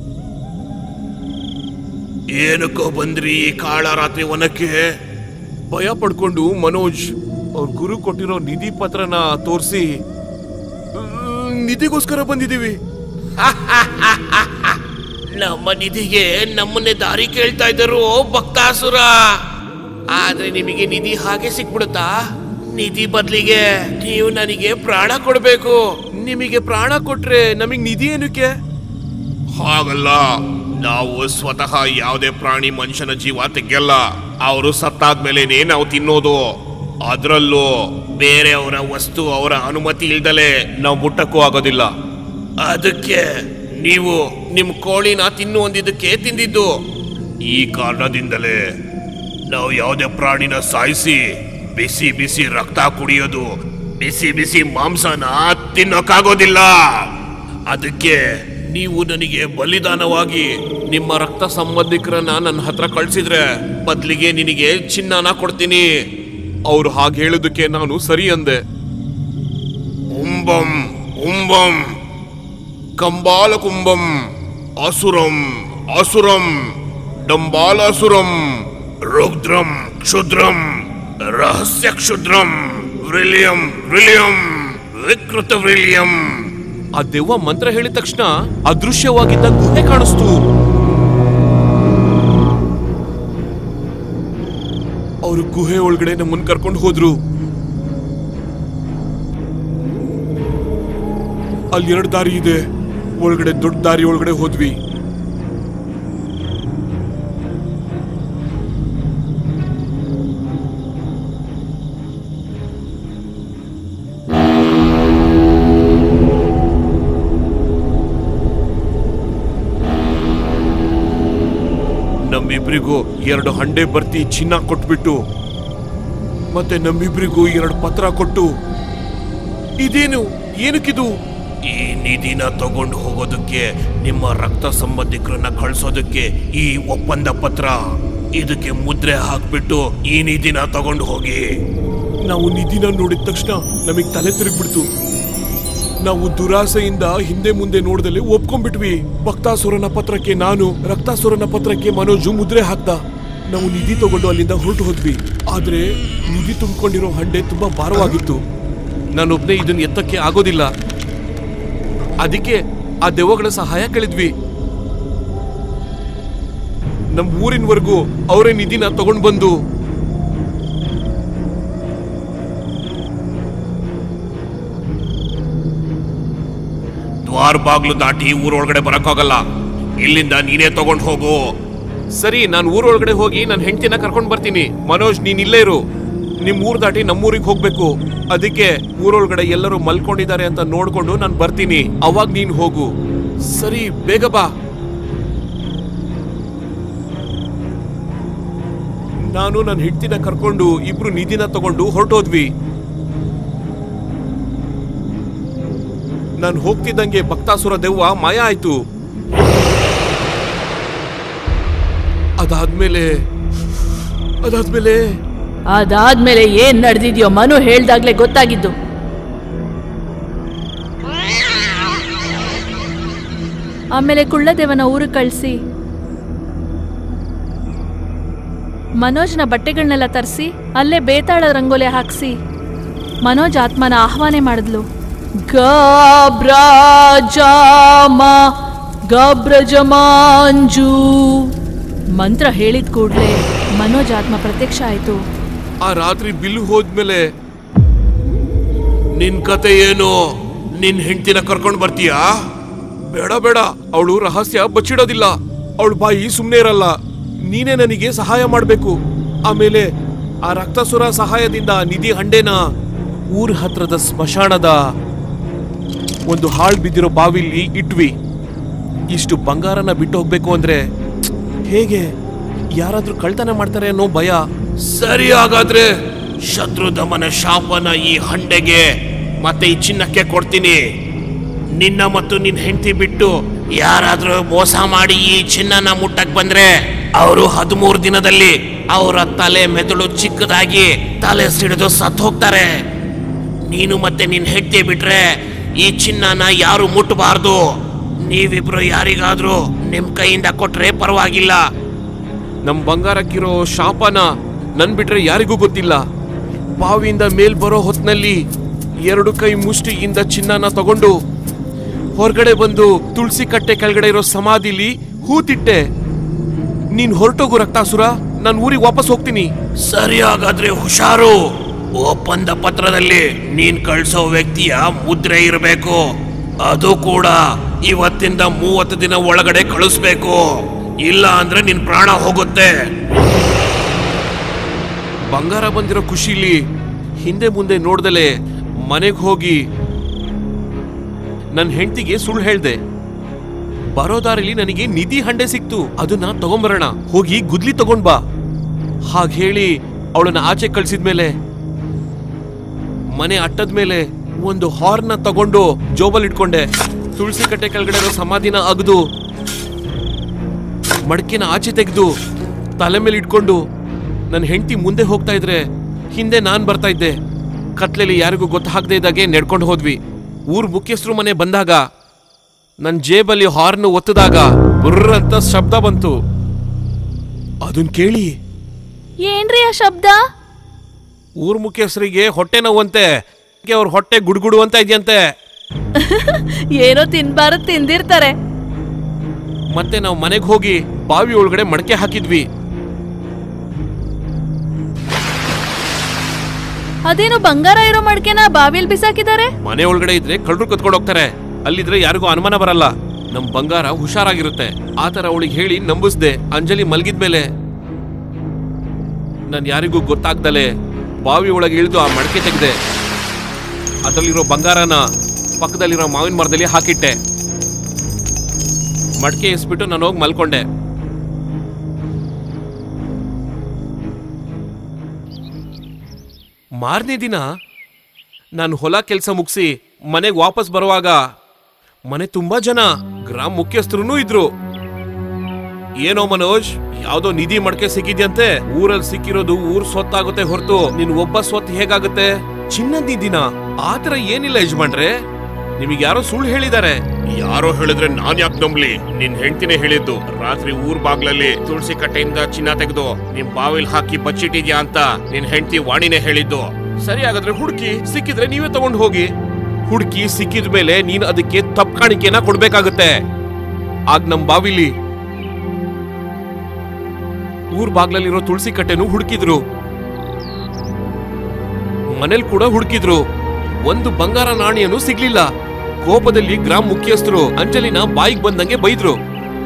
ಏನಕ್ಕೋ ಬಂದ್ರಿ ಈ ಕಾಳ ರಾತ್ರಿ ವನಕ್ಕೆ ಭಯ ಪಡ್ಕೊಂಡು ಮನೋಜ್ ಅವ್ರ ಗುರು ಕೊಟ್ಟಿರೋ ನಿಧಿ ಪತ್ರನ ತೋರಿಸಿ ನಿಧಿಗೋಸ್ಕರ ಬಂದಿದೀವಿ ನಮ್ಮ ನಿಧಿಗೆ ನಮ್ಮನ್ನೇ ದಾರಿ ಕೇಳ್ತಾ ಇದ್ದರು ಭಕ್ತಾಸುರ ಆದ್ರೆ ನಿಮಗೆ ನಿಧಿ ಹಾಗೆ ಸಿಕ್ಬಿಡುತ್ತಾ ನಿಧಿ ಬದ್ಲಿಗೆ ನೀವು ನನಗೆ ಪ್ರಾಣ ಕೊಡ್ಬೇಕು ನಿಮಗೆ ಪ್ರಾಣ ಕೊಟ್ರೆ ನಮಗ್ ನಿಧಿ ಏನಕ್ಕೆ ಹಾಗಲ್ಲ ನಾವು ಸ್ವತಃ ಯಾವುದೇ ಪ್ರಾಣಿ ಮನುಷ್ಯನ ಜೀವ ತೆಗೆಯಲ್ಲ ಅವರು ಸತ್ತಾದ್ಮೇಲೆನೆ ನಾವು ತಿನ್ನೋದು ಅದರಲ್ಲೂ ಬೇರೆಯವರ ವಸ್ತು ಅವರ ಅನುಮತಿ ಇಲ್ದಲೆ ನಾವು ಮುಟ್ಟಕ್ಕೂ ಆಗೋದಿಲ್ಲ ಅದಕ್ಕೆ ನೀವು ನಿಮ್ ಕೋಳಿನ ತಿನ್ನು ಒಂದಿದ್ದಕ್ಕೆ ತಿಂದಿದ್ದು ಈ ಕಾರಣದಿಂದಲೇ ನಾವು ಯಾವುದೇ ಪ್ರಾಣಿನ ಸಾಯಿಸಿ ಬಿಸಿ ಬಿಸಿ ರಕ್ತ ಕುಡಿಯೋದು ಬಿಸಿ ಬಿಸಿ ಮಾಂಸನ ತಿನ್ನೋಕ್ಕಾಗೋದಿಲ್ಲ ಅದಕ್ಕೆ ನೀವು ನನಗೆ ಬಲಿದಾನವಾಗಿ ನಿಮ್ಮ ರಕ್ತ ಸಂಬಂಧಿಕರನ್ನ ನನ್ನ ಹತ್ರ ಕಳ್ಸಿದ್ರೆ ಬದ್ಲಿಗೆ ನಿನಗೆ ಚಿನ್ನನ ಕೊಡ್ತೀನಿ ಅವ್ರು ಹಾಗೆ ಹೇಳೋದಕ್ಕೆ ನಾನು ಸರಿ ಅಂದೆ ಉಂಬಂ ಉಂಬಂ ಕಂಬಾಲ ಕುಂಬಂ ಅಸುರಂ ಅಸುರಂ ಡಂಬಾಲಾಸುರಂ ರುದ್ರಂ ಕ್ಷುದ್ರಂ ರಹಸ್ಯ ಕ್ಷುದ್ರಂ ವ್ರಿಲಿಯಂ ವ್ರಿಲಿಯಂ ವಿಕೃತ ವ್ರಿಲಿಯಂ ಆ ದೆವ್ವ ಮಂತ್ರ ಹೇಳಿದ ತಕ್ಷಣ ಅದೃಶ್ಯವಾಗಿದ್ದ ಗುಹೆ ಕಾಣಿಸ್ತು ಅವರು ಗುಹೆ ಒಳಗಡೆ ನಮ್ಮನ್ನ ಕರ್ಕೊಂಡು ಹೋದ್ರು ಅಲ್ಲಿ ಎರಡು ದಾರಿ ಇದೆ ಒಳಗಡೆ ದೊಡ್ಡ ದಾರಿ ಒಳಗಡೆ ಹೋದ್ವಿ ನಮ್ಮಿಬ್ರಿಗೂ ಎರಡು ಹಂಡೆ ಬರ್ತಿ ಚಿನ್ನ ಕೊಟ್ಬಿಟ್ಟು ಮತ್ತೆ ನಮ್ಮಿಬ್ರಿಗೂ ಎರಡು ಪತ್ರ ಕೊಟ್ಟು ಇದೇನು ಏನಕ್ಕಿದು ಈ ನಿಧಿನ ತಗೊಂಡು ಹೋಗೋದಕ್ಕೆ ನಿಮ್ಮ ರಕ್ತ ಸಂಬಂಧಿಕರನ್ನ ಕಳ್ಸೋದಕ್ಕೆ ಈ ಒಪ್ಪಂದ ಪತ್ರ ಇದಕ್ಕೆ ಮುದ್ರೆ ಹಾಕ್ಬಿಟ್ಟು ಈ ನಿಧಿನ ತಗೊಂಡು ಹೋಗಿ ನಾವು ನಿಧಿನ ನೋಡಿದ ತಕ್ಷಣ ನಮಗೆ ತಲೆ ತಿರುಗ್ಬಿಡ್ತು ನಾವು ದುರಾಸೆಯಿಂದ ಹಿಂದೆ ಮುಂದೆ ನೋಡ್ದಲೆ ಒಪ್ಕೊಂಡ್ಬಿಟ್ವಿ ಭಕ್ತಾಸುರನ ಪತ್ರಕ್ಕೆ ನಾನು ರಕ್ತಾಸುರನ ಪತ್ರಕ್ಕೆ ಮನೋಜು ಮುದ್ರೆ ಹಾಕ್ದ ನಾವು ನಿಧಿ ತಗೊಂಡು ಅಲ್ಲಿಂದ ಹೊರಟು ಹೋದ್ವಿ ಆದ್ರೆ ನಿಧಿ ತುಂಬಿಕೊಂಡಿರೋ ಹಂಡೆ ತುಂಬಾ ಭಾರವಾಗಿತ್ತು ನಾನೊಬ್ನೇ ಇದನ್ನ ಎತ್ತಕ್ಕೆ ಆಗೋದಿಲ್ಲ ಅದಕ್ಕೆ ಆ ದೆವ್ವಗಳ ಸಹಾಯ ಕೇಳಿದ್ವಿ ನಮ್ ಊರಿನವರೆಗೂ ಅವರೇ ನಿಧಿನ ತಗೊಂಡ್ ಬಂದು ದ್ವಾರ ಬಾಗ್ಲು ದಾಟಿ ಊರೊಳಗಡೆ ಬರಕ್ಕಾಗಲ್ಲ ಇಲ್ಲಿಂದ ನೀನೇ ತಗೊಂಡ್ ಹೋಗು ಸರಿ ನಾನು ಊರೊಳಗಡೆ ಹೋಗಿ ನನ್ನ ಹೆಂಡತಿನ ಕರ್ಕೊಂಡ್ ಬರ್ತೀನಿ ಮನೋಜ್ ನೀನ್ ಇಲ್ಲೇ ಇರು ನಿಮ್ ಊರ್ ದಾಟಿ ನಮ್ಮೂರಿಗೆ ಹೋಗ್ಬೇಕು ಅದಕ್ಕೆ ಊರೊಳಗಡೆ ಎಲ್ಲರೂ ಮಲ್ಕೊಂಡಿದ್ದಾರೆ ಅಂತ ನೋಡ್ಕೊಂಡು ನಾನು ಬರ್ತೀನಿ ಅವಾಗ ನೀನ್ ಹೋಗು ಸರಿ ಬೇಗ ಬಾ ನಾನು ನನ್ನ ಹೆಂಡತಿನ ಕರ್ಕೊಂಡು ಇಬ್ರು ನಿಧಿನ ತಗೊಂಡು ಹೊರಟೋದ್ವಿ ನಾನು ಹೋಗ್ತಿದ್ದಂಗೆ ಭಕ್ತಾಸುರ ದೆವ್ವ ಮಾಯ ಆಯ್ತು ಅದಾದ್ಮೇಲೆ ಅದಾದ್ಮೇಲೆ ಅದಾದ್ಮೇಲೆ ಏನ್ ನಡೆದಿದ್ಯೋ ಮನು ಹೇಳ್ದಾಗ್ಲೇ ಗೊತ್ತಾಗಿದ್ದು ಆಮೇಲೆ ಕುಳ್ಳದೇವನ ಊರು ಕಳಿಸಿ ಮನೋಜ್ನ ಬಟ್ಟೆಗಳನ್ನೆಲ್ಲ ತರಿಸಿ ಅಲ್ಲೇ ಬೇತಾಳ ರಂಗೋಲಿ ಹಾಕ್ಸಿ ಮನೋಜ್ ಆತ್ಮನ ಆಹ್ವಾನ ಮಾಡಿದ್ಲು ಗಬ್ರಾಜಾಮ ಗಬ್ರಜಮಾಂಜು ಮಂತ್ರ ಹೇಳಿದ ಕೂಡ್ಲೆ ಮನೋಜ್ ಆತ್ಮ ಪ್ರತ್ಯಕ್ಷ ಆಯ್ತು ಆ ರಾತ್ರಿ ಬಿಲ್ಲು ಹೋದ್ಮೇಲೆ ನಿನ್ ಕತೆ ಏನು ನಿನ್ ಹೆಂಡತಿನ ಕರ್ಕೊಂಡ್ ಬರ್ತೀಯಾ ಬೇಡ ಬೇಡ ಅವಳು ರಹಸ್ಯ ಬಚ್ಚಿಡೋದಿಲ್ಲ ಅವಳು ಬಾಯಿ ಸುಮ್ಮನೆ ಇರಲ್ಲ ನೀನೇ ನನಗೆ ಸಹಾಯ ಮಾಡ್ಬೇಕು ಆಮೇಲೆ ಆ ರಕ್ತಸುರ ಸಹಾಯದಿಂದ ನಿಧಿ ಹಂಡೆನ ಊರ್ ಹತ್ರದ ಸ್ಮಶಾನದ ಒಂದು ಹಾಳ್ ಬಿದ್ದಿರೋ ಬಾವಿಲಿ ಇಟ್ವಿ ಇಷ್ಟು ಬಂಗಾರನ ಬಿಟ್ಟು ಹೋಗ್ಬೇಕು ಅಂದ್ರೆ ಹೇಗೆ ಯಾರಾದ್ರೂ ಕಳ್ತನ ಮಾಡ್ತಾರೆ ಅನ್ನೋ ಭಯ ಸರಿ ಹಾಗಾದ್ರೆ ಶತ್ರು ದಮನ ಶಾಪನ ಈ ಹಂಡೆಗೆ ಮತ್ತೆ ಈ ಚಿನ್ನಕ್ಕೆ ಕೊಡ್ತೀನಿ ನಿನ್ನ ಮತ್ತು ನಿನ್ನ ಹೆಂಡತಿ ಬಿಟ್ಟು ಯಾರಾದ್ರೂ ಮೋಸ ಮಾಡಿ ಈ ಚಿನ್ನನ ಮುಟ್ಟಕ್ ಬಂದ್ರೆ ಅವರು ಹದಿಮೂರು ದಿನದಲ್ಲಿ ಅವರ ತಲೆ ಮೆದುಳು ಚಿಕ್ಕದಾಗಿ ತಲೆ ಸಿಡಿದು ಸತ್ತು ಹೋಗ್ತಾರೆ ನೀನು ಮತ್ತೆ ನಿನ್ನ ಹೆಂಡತಿ ಬಿಟ್ರೆ ಈ ಚಿನ್ನನ ಯಾರು ಮುಟ್ಟಬಾರ್ದು ನೀವಿಬ್ರು ಯಾರಿಗಾದ್ರೂ ನಿಮ್ ಕೈಯಿಂದ ಕೊಟ್ರೆ ಪರವಾಗಿಲ್ಲ ನಮ್ ಬಂಗಾರಕ್ಕಿರೋ ಶಾಪನ ನನ್ ಬಿಟ್ರೆ ಯಾರಿಗೂ ಗೊತ್ತಿಲ್ಲ ಬಾವಿಯಿಂದ ಮೇಲ್ ಬರೋ ಹೊತ್ನಲ್ಲಿ ಎರಡು ಕೈ ಮುಷ್ಟಿಯಿಂದ ಚಿನ್ನನ ತಗೊಂಡು ಹೊರಗಡೆ ಬಂದು ತುಳಸಿ ಕಟ್ಟೆ ಕೆಳಗಡೆ ಇರೋ ಸಮಾಧಿಲಿ ಹೂತಿಟ್ಟೆ ನೀನ್ ಹೊರಟೋಗು ರಕ್ತಾಸುರ ನಾನು ಊರಿಗೆ ವಾಪಸ್ ಹೋಗ್ತೀನಿ ಸರಿ ಹಾಗಾದ್ರೆ ಹುಷಾರು ಒಪ್ಪಂದ ಪತ್ರದಲ್ಲಿ ನೀನ್ ಕಳ್ಸೋ ವ್ಯಕ್ತಿಯ ಮುದ್ರೆ ಇರಬೇಕು ಅದು ಕೂಡ ಇವತ್ತಿಂದ ಮೂವತ್ತು ದಿನ ಒಳಗಡೆ ಕಳಿಸ್ಬೇಕು ಇಲ್ಲ ಅಂದ್ರೆ ನಿನ್ ಪ್ರಾಣ ಹೋಗುತ್ತೆ ಬಂಗಾರ ಬಂದಿರೋ ಖುಷಿಲಿ ಹಿಂದೆ ಮುಂದೆ ನೋಡ್ದಲೆ ಮನೆಗೆ ಹೋಗಿ ನನ್ನ ಹೆಂಡತಿಗೆ ಸುಳ್ಳು ಹೇಳ್ದೆ ಬರೋ ದಾರಿಲಿ ನನಗೆ ನಿಧಿ ಹಂಡೆ ಸಿಕ್ತು ಅದನ್ನ ತಗೊಂಬರೋಣ ಹೋಗಿ ಗುದ್ಲಿ ತಗೊಂಡ್ ಬಾ ಹಾಗೆ ಹೇಳಿ ಅವಳನ್ನ ಆಚೆ ಕಳ್ಸಿದ್ಮೇಲೆ ಮನೆ ಅಟ್ಟದ ಮೇಲೆ ಒಂದು ಹಾರ್ನ ತಗೊಂಡು ಜೋಬಲ್ ಇಟ್ಕೊಂಡೆ ತುಳಸಿ ಕಟ್ಟೆ ಕೆಳಗಡೆ ಇರೋ ಸಮಾಧಿನ ಅಗದು ಮಡಕೆನ ಆಚೆ ತೆಗೆದು ತಲೆ ಮೇಲೆ ಇಟ್ಕೊಂಡು ನನ್ನ ಹೆಂಡತಿ ಮುಂದೆ ಹೋಗ್ತಾ ಇದ್ರೆ ಹಿಂದೆ ನಾನ್ ಬರ್ತಾ ಇದ್ದೆ ಕತ್ಲೆಲಿ ಯಾರಿಗೂ ಗೊತ್ತಾಗದೇ ಇದ್ದಾಗೆ ನಡ್ಕೊಂಡು ಹೋದ್ವಿ ಊರ್ ಮುಖ್ಯಸ್ಥರು ಮನೆ ಬಂದಾಗ ನನ್ನ ಜೇಬಲ್ಲಿ ಹಾರ್ನ್ ಒತ್ತದಾಗ ಬುರ್ರ ಅಂತ ಶಬ್ದ ಬಂತು ಅದನ್ ಕೇಳಿ ಏನ್ರಿ ಆ ಶಬ್ದ ಊರ್ ಮುಖ್ಯಸ್ಥರಿಗೆ ಹೊಟ್ಟೆ ನೋವಂತೆ ಅವ್ರ ಹೊಟ್ಟೆ ಗುಡ್ಗುಡು ಅಂತ ಇದೆಯಂತೆ ಏನೋ ತಿನ್ಬಾರದ್ ತಿಂದಿರ್ತಾರೆ ಮತ್ತೆ ನಾವು ಮನೆಗೆ ಹೋಗಿ ಬಾವಿ ಒಳಗಡೆ ಮಡಕೆ ಹಾಕಿದ್ವಿ ಅದೇನೋ ಬಂಗಾರ ಇರೋ ಮಡ್ಕೆನ ಬಾವಿಲ್ ಬಿಸಾಕಿದ್ದಾರೆ ಮನೆ ಒಳಗಡೆ ಇದ್ರೆ ಕಳ್ಳರು ಕತ್ಕೊಂಡು ಹೋಗ್ತಾರೆ ಅಲ್ಲಿದ್ರೆ ಯಾರಿಗೂ ಅನುಮಾನ ಬರಲ್ಲ ನಮ್ ಬಂಗಾರ ಹುಷಾರಾಗಿರುತ್ತೆ ಆತರ ಅವಳಿಗೆ ಹೇಳಿ ನಂಬಿಸ್ದೆ ಅಂಜಲಿ ಮಲ್ಗಿದ್ಮೇಲೆ ನಾನು ಯಾರಿಗೂ ಗೊತ್ತಾಗ್ದಲೆ ಬಾವಿ ಒಳಗೆ ಇಳಿದು ಆ ಮಡಕೆ ತೆಗೆದೆ ಅದರಲ್ಲಿರೋ ಬಂಗಾರನ ಪಕ್ಕದಲ್ಲಿರೋ ಮಾವಿನ ಮರದಲ್ಲಿ ಹಾಕಿಟ್ಟೆ ಮಡಕೆ ಎಸ್ಬಿಟ್ಟು ನಾನು ಹೋಗಿ ಮಲ್ಕೊಂಡೆ ಮಾರನೇ ದಿನ ನಾನು ಹೊಲ ಕೆಲಸ ಮುಗಿಸಿ ಮನೆಗೆ ವಾಪಸ್ ಬರುವಾಗ ಮನೆ ತುಂಬಾ ಜನ ಗ್ರಾಮ ಮುಖ್ಯಸ್ಥರು ಇದ್ರು ಏನೋ ಮನೋಜ್ ಯಾವ್ದೋ ನಿಧಿ ಮಡಕೆ ಸಿಕ್ಕಿದ್ಯಂತೆ ಊರಲ್ಲಿ ಸಿಕ್ಕಿರೋದು ಊರ್ ಸ್ವತ್ತಾಗುತ್ತೆ ಹೊರತು ನಿನ್ ಒಬ್ಬ ಸ್ವತ್ತು ಹೇಗಾಗುತ್ತೆ ಚಿನ್ನದ ನಿಧಿನ ಆತರ ಏನಿಲ್ಲ ಯಜಮಾನ್ರೆ ನಿಮಗೆ ಯಾರೋ ಸುಳ್ಳು ಹೇಳಿದ್ದಾರೆ ಯಾರೋ ಹೇಳಿದ್ರೆ ನಾನ್ ಯಾಕೆ ನಂಬ್ಲಿ ನಿನ್ ಹೆಂಡತಿನೇ ಹೇಳಿದ್ದು ರಾತ್ರಿ ಊರ್ ಬಾಗ್ಲಲ್ಲಿ ತುಳಸಿ ಕಟ್ಟೆಯಿಂದ ಚಿನ್ನ ತೆಗೆದು ನಿಮ್ ಬಾವಿಲ್ ಹಾಕಿ ಬಚ್ಚಿಟ್ಟಿದ್ಯಾ ಅಂತ ನಿನ್ ಹೆಂಡತಿ ವಾಣಿನೇ ಹೇಳಿದ್ದು ಸರಿ ಹಾಗಾದ್ರೆ ಹುಡುಕಿ ಸಿಕ್ಕಿದ್ರೆ ನೀವೇ ತಗೊಂಡು ಹೋಗಿ ಹುಡುಕಿ ಸಿಕ್ಕಿದ ಮೇಲೆ ನೀನ್ ಅದಕ್ಕೆ ತಪ್ಪು ಕಾಣಿಕೆನ ಕೊಡ್ಬೇಕಾಗುತ್ತೆ ಆಗ ನಮ್ ಬಾವಿಲಿ ಊರ್ ಬಾಗ್ಲಲ್ಲಿರೋ ತುಳಸಿ ಕಟ್ಟೆನು ಹುಡುಕಿದ್ರು ಮನೇಲಿ ಕೂಡ ಹುಡುಕಿದ್ರು ಒಂದು ಬಂಗಾರ ನಾಣ್ಯನೂ ಸಿಗ್ಲಿಲ್ಲ ಕೋಪದಲ್ಲಿ ಗ್ರಾಮ ಮುಖ್ಯಸ್ಥರು ಅಂಜಲಿನ ಬಾಯಿಗೆ ಬಂದಂಗೆ ಬೈದ್ರು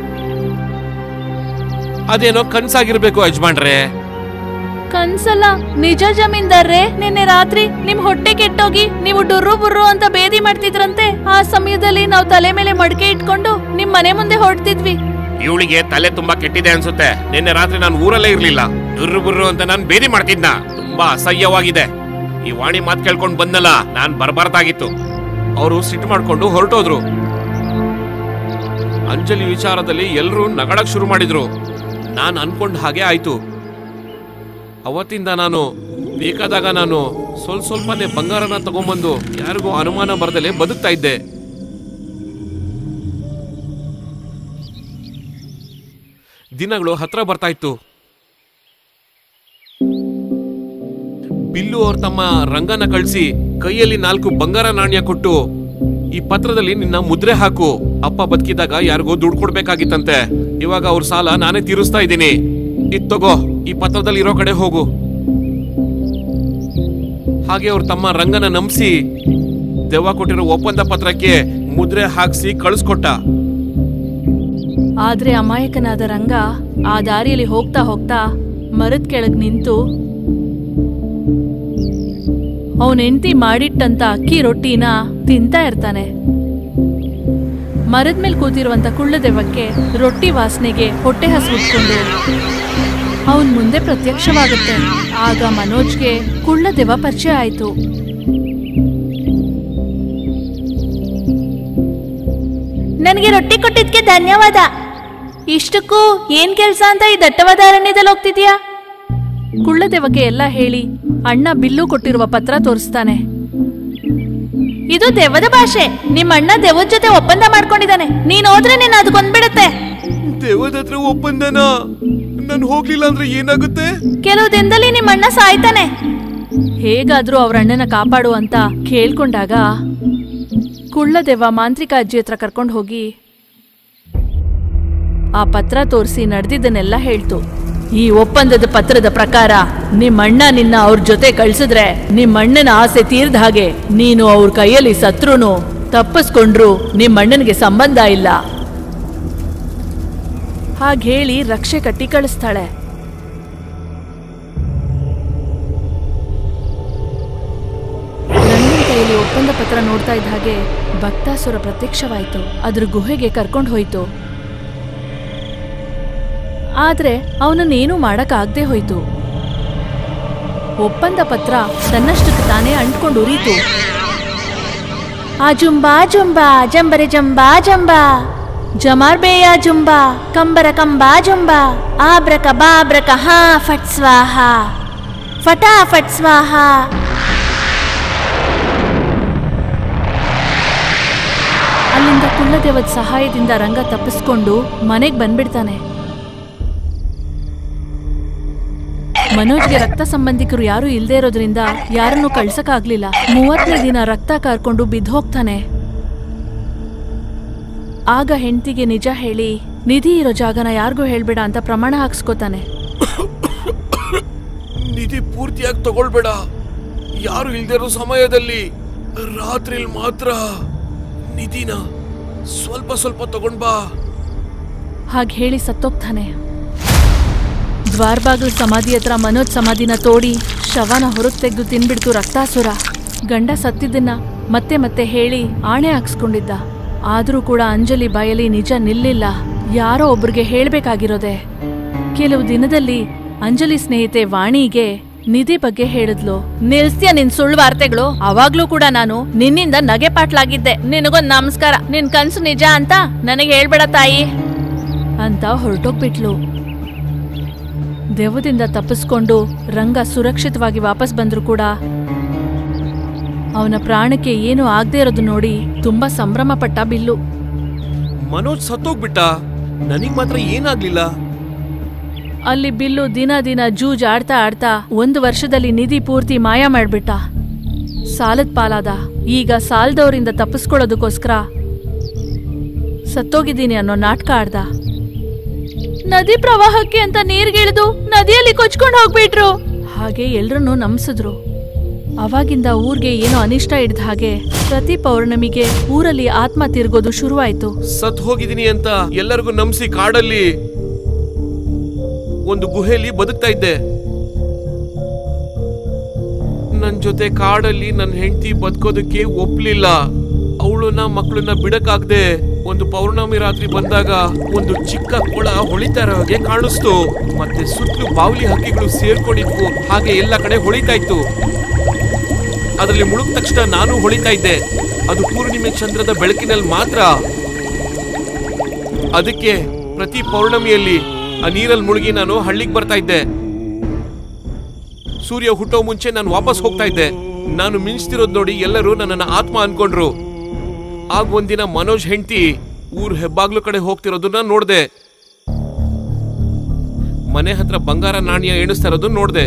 ಅದೇನೋ ಕನ್ಸಾಗಿರ್ಬೇಕು ಯಜಮಾನ್ರೆ ಕನ್ಸಲ್ಲ ನಿಜ ಜಮೀನ್ದಾರ್ರೆ ನಿನ್ನೆ ರಾತ್ರಿ ನಿಮ್ ಹೊಟ್ಟೆ ಕೆಟ್ಟೋಗಿ ನೀವು ಡುರ್ರು ಬುರ್ರು ಅಂತ ಬೇದಿ ಮಾಡ್ತಿದ್ರಂತೆ ಆ ಸಮಯದಲ್ಲಿ ನಾವು ತಲೆ ಮೇಲೆ ಮಡಕೆ ಇಟ್ಕೊಂಡು ನಿಮ್ ಮನೆ ಮುಂದೆ ಹೊರಡ್ತಿದ್ವಿ ಇವಳಿಗೆ ತಲೆ ತುಂಬಾ ಕೆಟ್ಟಿದೆ ಅನ್ಸುತ್ತೆ ನಿನ್ನೆ ರಾತ್ರಿ ನಾನು ಊರಲ್ಲೇ ಇರ್ಲಿಲ್ಲ ದುರ್ರು ಬುರ್ರು ಅಂತ ನಾನು ಬೇದಿ ಮಾಡ್ತಿದ್ನ ತುಂಬಾ ಅಸಹ್ಯವಾಗಿದೆ ಈ ವಾಣಿ ಮಾತ್ ಕೇಳ್ಕೊಂಡ್ ಬಂದಲ್ಲ ನಾನ್ ಬರ್ಬಾರ್ದಾಗಿತ್ತು ಅವರು ಸಿಟ್ಟು ಮಾಡ್ಕೊಂಡು ಹೊರಟೋದ್ರು ಅಂಜಲಿ ವಿಚಾರದಲ್ಲಿ ಎಲ್ಲರೂ ನಗಡಕ್ ಶುರು ಮಾಡಿದ್ರು ನಾನು ಅನ್ಕೊಂಡ ಹಾಗೆ ಆಯ್ತು ಅವತ್ತಿಂದ ನಾನು ಬೇಕಾದಾಗ ನಾನು ಸ್ವಲ್ಪ ಸ್ವಲ್ಪನೇ ಬಂಗಾರನ ತಗೊಂಬಂದು ಯಾರಿಗೂ ಅನುಮಾನ ಬರ್ದಲೆ ಬದುಕ್ತಾ ಇದ್ದೆ ದಿನಗಳು ಹತ್ರ ಬರ್ತಾ ಇತ್ತು ಬಿಲ್ಲು ಅವ್ರ ತಮ್ಮ ರಂಗನ ಕಳಿಸಿ ಕೈಯಲ್ಲಿ ನಾಲ್ಕು ಬಂಗಾರ ನಾಣ್ಯ ಕೊಟ್ಟು ಈ ಪತ್ರದಲ್ಲಿ ನಿನ್ನ ಮುದ್ರೆ ಹಾಕು ಅಪ್ಪ ಬದುಕಿದಾಗ ಯಾರಿಗೋ ದುಡ್ಡು ಕೊಡ್ಬೇಕಾಗಿತ್ತಂತೆ ಇವಾಗ ಅವ್ರ ಸಾಲ ನಾನೇ ತೀರಿಸ್ತಾ ಇದ್ದೀನಿ ಇದ್ ತಗೋ ಈ ಪತ್ರದಲ್ಲಿ ಇರೋ ಕಡೆ ಹೋಗು ಹಾಗೆ ಅವ್ರ ತಮ್ಮ ರಂಗನ ನಂಬಿಸಿ ದೆವ್ವ ಕೊಟ್ಟಿರೋ ಒಪ್ಪಂದ ಪತ್ರಕ್ಕೆ ಮುದ್ರೆ ಹಾಕ್ಸಿ ಕಳಿಸ್ಕೊಟ್ಟ ಆದ್ರೆ ಅಮಾಯಕನಾದ ರಂಗ ಆ ದಾರಿಯಲ್ಲಿ ಹೋಗ್ತಾ ಹೋಗ್ತಾ ಮರದ ಕೆಳಗ್ ನಿಂತು ಅವನ ಹೆಂಡತಿ ಮಾಡಿಟ್ಟಂತ ಅಕ್ಕಿ ರೊಟ್ಟಿನ ತಿಂತಾ ಇರ್ತಾನೆ ಮರದ ಮೇಲೆ ಕೂತಿರುವಂತ ಕುಳ್ಳದೆವ್ವಕ್ಕೆ ರೊಟ್ಟಿ ವಾಸನೆಗೆ ಹೊಟ್ಟೆ ಹಸುಟ್ಕೊಂಡು ಅವನ್ ಮುಂದೆ ಪ್ರತ್ಯಕ್ಷವಾಗುತ್ತೆ ಆಗ ಮನೋಜ್ಗೆ ಕುಳ್ಳದೆವ್ವ ಪರಿಚಯ ಆಯ್ತು ನನಗೆ ರೊಟ್ಟಿ ಕೊಟ್ಟಿದ್ಕೆ ಧನ್ಯವಾದ ಇಷ್ಟಕ್ಕೂ ಏನ್ ಕೆಲ್ಸ ಅಂತ ಈ ದಟ್ಟವಾದ ಅರಣ್ಯದಲ್ಲಿ ಹೋಗ್ತಿದ್ಯಾ ಕುಳ್ಳದೆವಗೆ ಎಲ್ಲ ಹೇಳಿ ಅಣ್ಣ ಬಿಲ್ಲು ಕೊಟ್ಟಿರುವ ಪತ್ರ ತೋರಿಸ್ತಾನೆ ಇದು ದೆವ್ವದ ಭಾಷೆ ನಿಮ್ಮ ಅಣ್ಣ ದೆವ್ವದ ಜೊತೆ ಒಪ್ಪಂದ ಮಾಡ್ಕೊಂಡಿದ್ದಾನೆ ನೀನ್ ಹೋದ್ರೆ ನೀನ್ ಅದು ಕೊಂದ್ಬಿಡುತ್ತೆ ದೇವದ ಹತ್ರ ಒಪ್ಪಂದನ ನಾನು ಹೋಗ್ಲಿಲ್ಲ ಅಂದ್ರೆ ಏನಾಗುತ್ತೆ ಕೆಲವು ದಿನದಲ್ಲಿ ನಿಮ್ಮ ಅಣ್ಣ ಸಾಯ್ತಾನೆ ಹೇಗಾದ್ರೂ ಅವ್ರ ಅಣ್ಣನ ಕಾಪಾಡು ಅಂತ ಕೇಳ್ಕೊಂಡಾಗ ಕುಳ್ಳದೆವ್ವ ಮಾಂತ್ರಿಕ ಅಜ್ಜಿ ಹತ್ರ ಕರ್ಕೊಂಡು ಹೋಗಿ ಆ ಪತ್ರ ತೋರಿಸಿ ನಡೆದಿದ್ದನ್ನೆಲ್ಲ ಹೇಳ್ತು ಈ ಒಪ್ಪಂದದ ಪತ್ರದ ಪ್ರಕಾರ ನಿಮ್ಮಣ್ಣ ನಿನ್ನ ಅವ್ರ ಜೊತೆ ಕಳ್ಸಿದ್ರೆ ನಿಮ್ಮಣ್ಣನ ಆಸೆ ತೀರ್ದ ಹಾಗೆ ನೀನು ಅವ್ರ ಕೈಯಲ್ಲಿ ಸತ್ರುನು ತಪ್ಪಿಸ್ಕೊಂಡ್ರು ನಿಮ್ಮಣ್ಣನಿಗೆ ಸಂಬಂಧ ಇಲ್ಲ ಹಾಗೇಳಿ ರಕ್ಷೆ ಕಟ್ಟಿ ಕಳಿಸ್ತಾಳೆ ರಂಗನ ಕೈಯಲ್ಲಿ ಒಪ್ಪಂದ ಪತ್ರ ನೋಡ್ತಾ ಇದ್ದ ಹಾಗೆ ಭಕ್ತಾಸುರ ಪ್ರತ್ಯಕ್ಷವಾಯ್ತು ಅದ್ರ ಗುಹೆಗೆ ಕರ್ಕೊಂಡು ಹೋಯ್ತು ಆದ್ರೆ ಅವನನ್ನೇನು ಮಾಡಕ್ಕಾಗ್ದೇ ಹೋಯ್ತು ಒಪ್ಪಂದ ಪತ್ರ ತನ್ನಷ್ಟಕ್ಕೆ ತಾನೇ ಅಂಟ್ಕೊಂಡು ಉರೀತು ಆ ಜುಂಬಾ ಜುಂಬಾ ಜಂಬರೆ ಜಂಬಾ ಜಂಬಾ ಜಮಾರ್ಬೇಯ ಜುಂಬಾ ಕಂಬರ ಕಂಬಾ ಜುಂಬಾ ಆಬ್ರಕ ಬಾಬ್ರಕ ಹಾ ಫಟ್ ಸ್ವಾಹ ಫಟಾ ಫಟ್ ಸ್ವಾಹ ಅಲ್ಲಿಂದ ಕುಳ್ಳದೇವದ ಸಹಾಯದಿಂದ ರಂಗ ತಪ್ಪಿಸ್ಕೊಂಡು ಮನೆಗ್ ಬಂದ್ಬಿಡ್ತಾನೆ ಮನೋಜ್ಗೆ ರಕ್ತ ಸಂಬಂಧಿಕರು ಯಾರು ಇಲ್ದೇ ಇರೋದ್ರಿಂದ ಯಾರನ್ನು ಕಳ್ಸಕ್ಕಾಗ್ಲಿಲ್ಲ ಮೂವತ್ತನೇ ದಿನ ರಕ್ತ ಕಾರ್ಕೊಂಡು ಬಿದ್ದು ಹೋಗ್ತಾನೆ ಆಗ ಹೆಂಡತಿಗೆ ನಿಜ ಹೇಳಿ ನಿಧಿ ಇರೋ ಜಾಗನ ಯಾರಿಗೂ ಹೇಳ್ಬೇಡ ಅಂತ ಪ್ರಮಾಣ ಹಾಕ್ಸ್ಕೊತಾನೆ ನಿಧಿ ಪೂರ್ತಿಯಾಗಿ ತಗೊಳ್ಬೇಡ ಯಾರು ಇಲ್ದಿರೋ ಸಮಯದಲ್ಲಿ ರಾತ್ರಿಲ್ ಮಾತ್ರ ನಿಧಿನ ಸ್ವಲ್ಪ ಸ್ವಲ್ಪ ತಗೊಂಡ್ ಬಾ ಹಾಗೆ ಹೇಳಿ ಸತ್ತೋಗ್ತಾನೆ ದ್ವಾರಬಾಗಿಲು ಸಮಾಧಿ ಹತ್ರ ಮನೋಜ್ ಸಮಾಧಿನ ತೋಡಿ ಶವನ ಹೊರಗೆ ತೆಗೆದು ತಿನ್ಬಿಡ್ತು ರಕ್ತಾಸುರ ಗಂಡ ಸತ್ತಿದ್ದನ್ನ ಮತ್ತೆ ಮತ್ತೆ ಹೇಳಿ ಆಣೆ ಹಾಕ್ಸ್ಕೊಂಡಿದ್ದ ಆದ್ರೂ ಕೂಡ ಅಂಜಲಿ ಬಾಯಲ್ಲಿ ನಿಜ ನಿಲ್ಲಿಲ್ಲ ಯಾರೋ ಒಬ್ರಿಗೆ ಹೇಳ್ಬೇಕಾಗಿರೋದೆ ಕೆಲವು ದಿನದಲ್ಲಿ ಅಂಜಲಿ ಸ್ನೇಹಿತೆ ವಾಣಿಗೆ ನಿಧಿ ಬಗ್ಗೆ ಹೇಳಿದ್ಲು ನಿಲ್ಸ್ತೀಯ ನಿನ್ ಸುಳ್ಳು ವಾರ್ತೆಗಳು ಅವಾಗ್ಲೂ ಕೂಡ ನಾನು ನಿನ್ನಿಂದ ನಗೆ ಪಾಟ್ಲಾಗಿದ್ದೆ ನಿನಗೊಂದ್ ನಮಸ್ಕಾರ ನಿನ್ ಕನ್ಸು ನಿಜ ಅಂತ ನನಗೆ ಹೇಳ್ಬೇಡ ತಾಯಿ ಅಂತ ಹೊರಟೋಗ್ಬಿಟ್ಲು ದೆವ್ವದಿಂದ ತಪ್ಪಿಸ್ಕೊಂಡು ರಂಗ ಸುರಕ್ಷಿತವಾಗಿ ವಾಪಸ್ ಬಂದ್ರು ಕೂಡ ಅವನ ಪ್ರಾಣಕ್ಕೆ ಏನು ಆಗದೆ ಇರೋದು ನೋಡಿ ತುಂಬಾ ಸಂಭ್ರಮ ಪಟ್ಟ ಬಿಲ್ಲು ಮನೋಜ್ ಸತ್ತೋಗ್ಬಿಟ್ಟ ನನಗ್ ಮಾತ್ರ ಏನಾಗ್ಲಿಲ್ಲ ಅಲ್ಲಿ ಬಿಲ್ಲು ದಿನ ದಿನ ಜೂಜ್ ಆಡ್ತಾ ಆಡ್ತಾ ಒಂದು ವರ್ಷದಲ್ಲಿ ನಿಧಿ ಪೂರ್ತಿ ಮಾಯ ಮಾಡ್ಬಿಟ್ಟ ಸಾಲದ ಪಾಲಾದ ಈಗ ಸಾಲದವರಿಂದ ತಪ್ಪಿಸ್ಕೊಳ್ಳೋದಕ್ಕೋಸ್ಕರ ಸತ್ತೋಗಿದ್ದೀನಿ ಅನ್ನೋ ನಾಟಕ ಆಡ್ದ ನದಿ ಪ್ರವಾಹಕ್ಕೆ ಅಂತ ನೀರ್ಗಿಳಿದು ನದಿಯಲ್ಲಿ ಕೊಚ್ಕೊಂಡು ಹೋಗ್ಬಿಟ್ರು ಹಾಗೆ ಎಲ್ರನ್ನೂ ನಂಬಿಸಿದ್ರು ಅವಾಗಿಂದ ಊರ್ಗೆ ಏನೋ ಅನಿಷ್ಟ ಹಿಡ್ದ ಹಾಗೆ ಪ್ರತಿ ಪೌರ್ಣಮಿಗೆ ಊರಲ್ಲಿ ಆತ್ಮ ತಿರುಗೋದು ಶುರುವಾಯ್ತು ಸತ್ ಹೋಗಿದೀನಿ ಅಂತ ಎಲ್ಲರಿಗೂ ನಂಬಿಸಿ ಕಾಡಲ್ಲಿ ಒಂದು ಗುಹೆಯಲ್ಲಿ ಬದುಕ್ತಾ ಇದ್ದೆ ನನ್ ಜೊತೆ ಕಾಡಲ್ಲಿ ನನ್ನ ಹೆಂಡತಿ ಬದುಕೋದಕ್ಕೆ ಒಪ್ಲಿಲ್ಲ ಅವಳನ್ನ ಮಕ್ಕಳನ್ನ ಬಿಡಕ್ಕಾಗ್ದೆ ಒಂದು ಪೌರ್ಣಮಿ ರಾತ್ರಿ ಬಂದಾಗ ಒಂದು ಚಿಕ್ಕ ಕೊಳ ಹೊಳಿತಾ ಇರೋ ಹಾಗೆ ಕಾಣಿಸ್ತು ಮತ್ತೆ ಸುತ್ತಲೂ ಬಾವಲಿ ಹಕ್ಕಿಗಳು ಸೇರ್ಕೊಂಡಿದ್ವು ಹಾಗೆ ಎಲ್ಲ ಕಡೆ ಹೊಳಿತಾ ಇತ್ತು ಅದರಲ್ಲಿ ಮುಳುಗ್ ತಕ್ಷಣ ನಾನು ಹೊಳಿತಾ ಇದ್ದೆ ಅದು ಪೂರ್ಣಿಮೆ ಚಂದ್ರದ ಬೆಳಕಿನಲ್ಲಿ ಮಾತ್ರ ಅದಕ್ಕೆ ಪ್ರತಿ ಪೌರ್ಣಮಿಯಲ್ಲಿ ಆ ನೀರಲ್ಲಿ ಮುಳುಗಿ ನಾನು ಹಳ್ಳಿಗೆ ಬರ್ತಾ ಇದ್ದೆ ಸೂರ್ಯ ಹುಟ್ಟೋ ಮುಂಚೆ ನಾನು ವಾಪಸ್ ಹೋಗ್ತಾ ಇದ್ದೆ ನಾನು ಮಿಂಚ್ತಿರೋದ್ ನೋಡಿ ಎಲ್ಲರೂ ನನ್ನನ್ನ ಆತ್ಮ ಅನ್ಕೊಂಡ್ರು ಆಗ ಒಂದಿನ ಮನೋಜ್ ಹೆಂಡತಿ ಊರ್ ಹೆಬ್ಬಾಗ್ಲು ಕಡೆ ಹೋಗ್ತಿರೋದನ್ನ ನೋಡ್ದೆ ಮನೆ ಹತ್ರ ಬಂಗಾರ ನಾಣ್ಯ ಎಣಿಸ್ತಾ ಇರೋದು ನೋಡ್ದೆ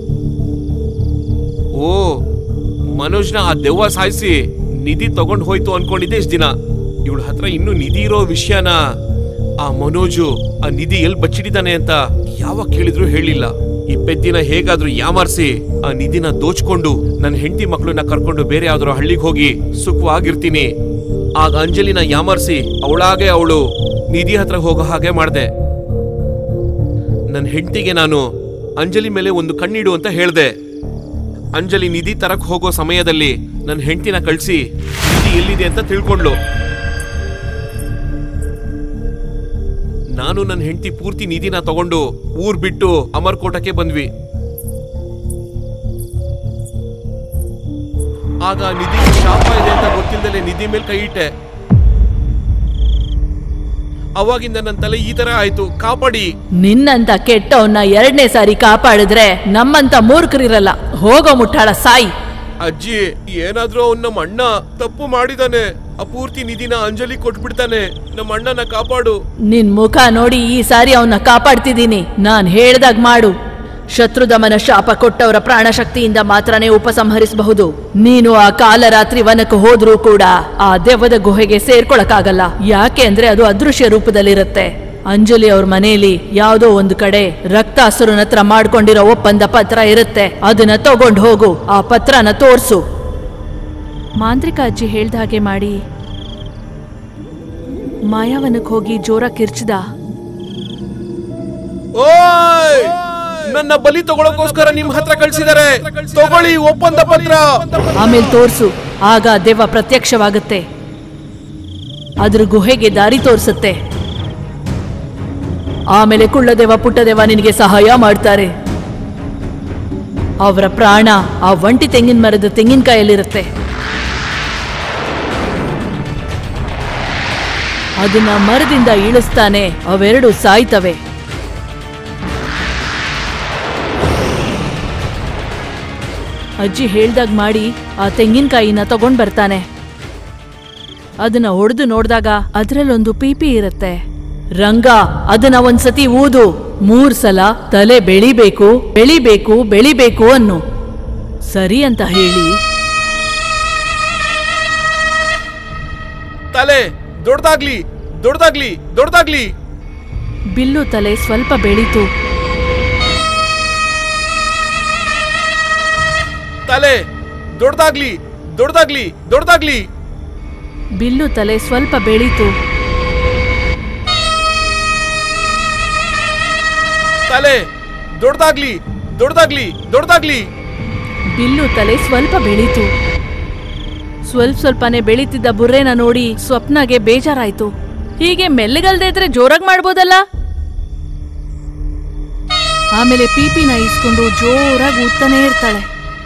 ಓ ಮನೋಜ್ನ ಆ ದೆವ್ವ ಸಾಯಿಸಿ ನಿಧಿ ತಗೊಂಡ್ ಹೋಯ್ತು ಅನ್ಕೊಂಡಿದ್ದೆ ಇಷ್ಟ ದಿನ ಇವಳ ಹತ್ರ ಇನ್ನೂ ನಿಧಿ ಇರೋ ವಿಷಯನ ಆ ಮನೋಜು ಆ ನಿಧಿ ಎಲ್ಲಿ ಬಚ್ಚಿಟ್ಟಿದ್ದಾನೆ ಅಂತ ಯಾವಾಗ ಕೇಳಿದ್ರು ಹೇಳಿಲ್ಲ ಇಪ್ಪತ್ತಿನ ಹೇಗಾದ್ರೂ ಯಾಮಾರ್ಸಿ ಆ ನಿಧಿನ ದೋಚ್ಕೊಂಡು ನನ್ನ ಹೆಂಡತಿ ಮಕ್ಕಳನ್ನ ಕರ್ಕೊಂಡು ಬೇರೆ ಯಾವ್ದಾರು ಹಳ್ಳಿಗೆ ಹೋಗಿ ಸುಖವಾಗಿರ್ತೀನಿ ಆಗ ಅಂಜಲಿನ ಯಾಮಾರ್ಸಿ ಅವಳಾಗೆ ಅವಳು ನಿಧಿ ಹತ್ರ ಹೋಗೋ ಹಾಗೆ ಮಾಡ್ದೆ ನನ್ನ ಹೆಂಡತಿಗೆ ನಾನು ಅಂಜಲಿ ಮೇಲೆ ಒಂದು ಕಣ್ಣಿಡು ಅಂತ ಹೇಳ್ದೆ ಅಂಜಲಿ ನಿಧಿ ತರಕ್ ಹೋಗೋ ಸಮಯದಲ್ಲಿ ನನ್ನ ಹೆಂಡತಿನ ಕಳಿಸಿ ನಿಧಿ ಎಲ್ಲಿದೆ ಅಂತ ತಿಳ್ಕೊಂಡ್ಲು ನಾನು ನನ್ನ ಹೆಂಡತಿ ಪೂರ್ತಿ ನಿಧಿನ ತಗೊಂಡು ಊರ್ ಬಿಟ್ಟು ಅಮರ್ಕೋಟಕ್ಕೆ ಬಂದ್ವಿ ಆಗ ನಿಧಿ ಶಾಪ ಇದೆ ಅಂತ ಗೊತ್ತಿಲ್ಲದೆ ನಿಧಿ ಮೇಲೆ ಕೈ ಇಟ್ಟೆ ಅವಾಗಿಂದ ನನ್ನ ತಲೆ ಈ ತರ ಆಯ್ತು ಕಾಪಾಡಿ ನಿನ್ನಂತ ಕೆಟ್ಟವನ್ನ ಎರಡನೇ ಸಾರಿ ಕಾಪಾಡಿದ್ರೆ ನಮ್ಮಂತ ಮೂರ್ಖರಿರಲ್ಲ ಹೋಗೋ ಮುಟ್ಟಾಳ ಸಾಯಿ ಅಜ್ಜಿ ಏನಾದ್ರೂ ಅವ್ನ ನಮ್ಮ ಅಣ್ಣ ತಪ್ಪು ಮಾಡಿದಾನೆ ಆ ಪೂರ್ತಿ ನಿಧಿನ ಅಂಜಲಿ ಕೊಟ್ಬಿಡ್ತಾನೆ ನಮ್ಮ ಅಣ್ಣನ ಕಾಪಾಡು ನಿನ್ ಮುಖ ನೋಡಿ ಈ ಸಾರಿ ಅವನ್ನ ಕಾಪಾಡ್ತಿದ್ದೀನಿ ನಾನ್ ಹೇಳ್ದಾಗ ಮಾಡು ಶತ್ರುದಮನ ಶಾಪ ಕೊಟ್ಟವರ ಪ್ರಾಣಶಕ್ತಿಯಿಂದ ಮಾತ್ರನೇ ಉಪಸಂಹರಿಸಬಹುದು ನೀನು ಆ ಕಾಲರಾತ್ರಿ ವನಕ್ಕೆ ಹೋದ್ರೂ ಕೂಡ ಆ ದೆವ್ವದ ಗುಹೆಗೆ ಸೇರ್ಕೊಳಕ್ಕಾಗಲ್ಲ ಯಾಕೆ ಅಂದ್ರೆ ಅದು ಅದೃಶ್ಯ ರೂಪದಲ್ಲಿರುತ್ತೆ ಅಂಜಲಿ ಅವ್ರ ಮನೆಯಲ್ಲಿ ಯಾವ್ದೋ ಒಂದು ಕಡೆ ರಕ್ತಾಸುರನ ಹತ್ರ ಮಾಡ್ಕೊಂಡಿರೋ ಒಪ್ಪಂದ ಪತ್ರ ಇರುತ್ತೆ ಅದನ್ನ ತಗೊಂಡ್ ಹೋಗು ಆ ಪತ್ರನ ತೋರ್ಸು ಮಾಂತ್ರಿಕ ಅಜ್ಜಿ ಹೇಳ್ದ ಹಾಗೆ ಮಾಡಿ ಮಾಯಾವನಕ್ಕೆ ಹೋಗಿ ಜೋರ ಕಿರ್ಚಿದ ಓಯ್ ನನ್ನ ಬಲಿ ತಗೊಳಕೋಸ್ಕರ ನಿಮ್ ಹತ್ರ ಕಳ್ಸಿದಾರೆ ತಗೊಳ್ಳಿ ಒಪ್ಪಂದ ಪತ್ರ ಆಮೇಲೆ ತೋರ್ಸು ಆಗ ದೆವ್ವ ಪ್ರತ್ಯಕ್ಷವಾಗುತ್ತೆ ಅದ್ರ ಗುಹೆಗೆ ದಾರಿ ತೋರಿಸುತ್ತೆ ಆಮೇಲೆ ಕುಳ್ಳದೆವ ಪುಟ್ಟದೆವ ನಿನಗೆ ಸಹಾಯ ಮಾಡ್ತಾರೆ ಅವರ ಪ್ರಾಣ ಆ ಒಂಟಿ ತೆಂಗಿನ ಮರದ ತೆಂಗಿನಕಾಯಲ್ಲಿರುತ್ತೆ ಅದನ್ನ ಮರದಿಂದ ಇಳಿಸ್ತಾನೆ ಅವೆರಡು ಸಾಯ್ತವೆ ಅಜ್ಜಿ ಹೇಳ್ದಾಗ ಮಾಡಿ ಆ ತೆಂಗಿನಕಾಯಿನ ತಗೊಂಡ್ ಬರ್ತಾನೆ ಅದನ್ನ ಒಡೆದು ನೋಡಿದಾಗ ಅದ್ರಲ್ಲೊಂದು ಪೀಪಿ ಇರುತ್ತೆ ರಂಗ ಅದನ್ನ ಒಂದ್ಸತಿ ಊದು ಮೂರ್ ಸಲ ತಲೆ ಬೆಳಿಬೇಕು ಬೆಳಿಬೇಕು ಬೆಳಿಬೇಕು ಅನ್ನು ಸರಿ ಅಂತ ಹೇಳಿ ತಲೆ ದೊಡ್ಡದಾಗ್ಲಿ ದೊಡ್ಡದಾಗ್ಲಿ ದೊಡ್ಡದಾಗ್ಲಿ ಬಿಲ್ಲು ತಲೆ ಸ್ವಲ್ಪ ಬೆಳೀತು ತಲೆ ದೊಡ್ಡದಾಗ್ಲಿ ದೊಡ್ಡದಾಗ್ಲಿ ದೊಡ್ಡದಾಗ್ಲಿ ಬಿಲ್ಲು ತಲೆ ಸ್ವಲ್ಪ ಬೆಳೀತು ತಲೆ ದೊಡ್ಡದಾಗ್ಲಿ ದೊಡ್ಡದಾಗ್ಲಿ ದೊಡ್ಡದಾಗ್ಲಿ ಬಿಲ್ಲು ತಲೆ ಸ್ವಲ್ಪ ಬೆಳೀತು ಸ್ವಲ್ಪ ಸ್ವಲ್ಪನೇ ಬೆಳೀತಿದ್ದ ಬುರ್ರೆನ ನೋಡಿ ಸ್ವಪ್ನಗೆ ಬೇಜಾರಾಯ್ತು ಹೀಗೆ ಮೆಲ್ಲಗಲ್ದೇ ಇದ್ರೆ ಜೋರಾಗಿ ಮಾಡ್ಬೋದಲ್ಲ ಆಮೇಲೆ ಪೀಪಿನ ಇಸ್ಕೊಂಡು ಜೋರಾಗಿ ಊದ್ತಾನೆ ಇರ್ತಾಳೆ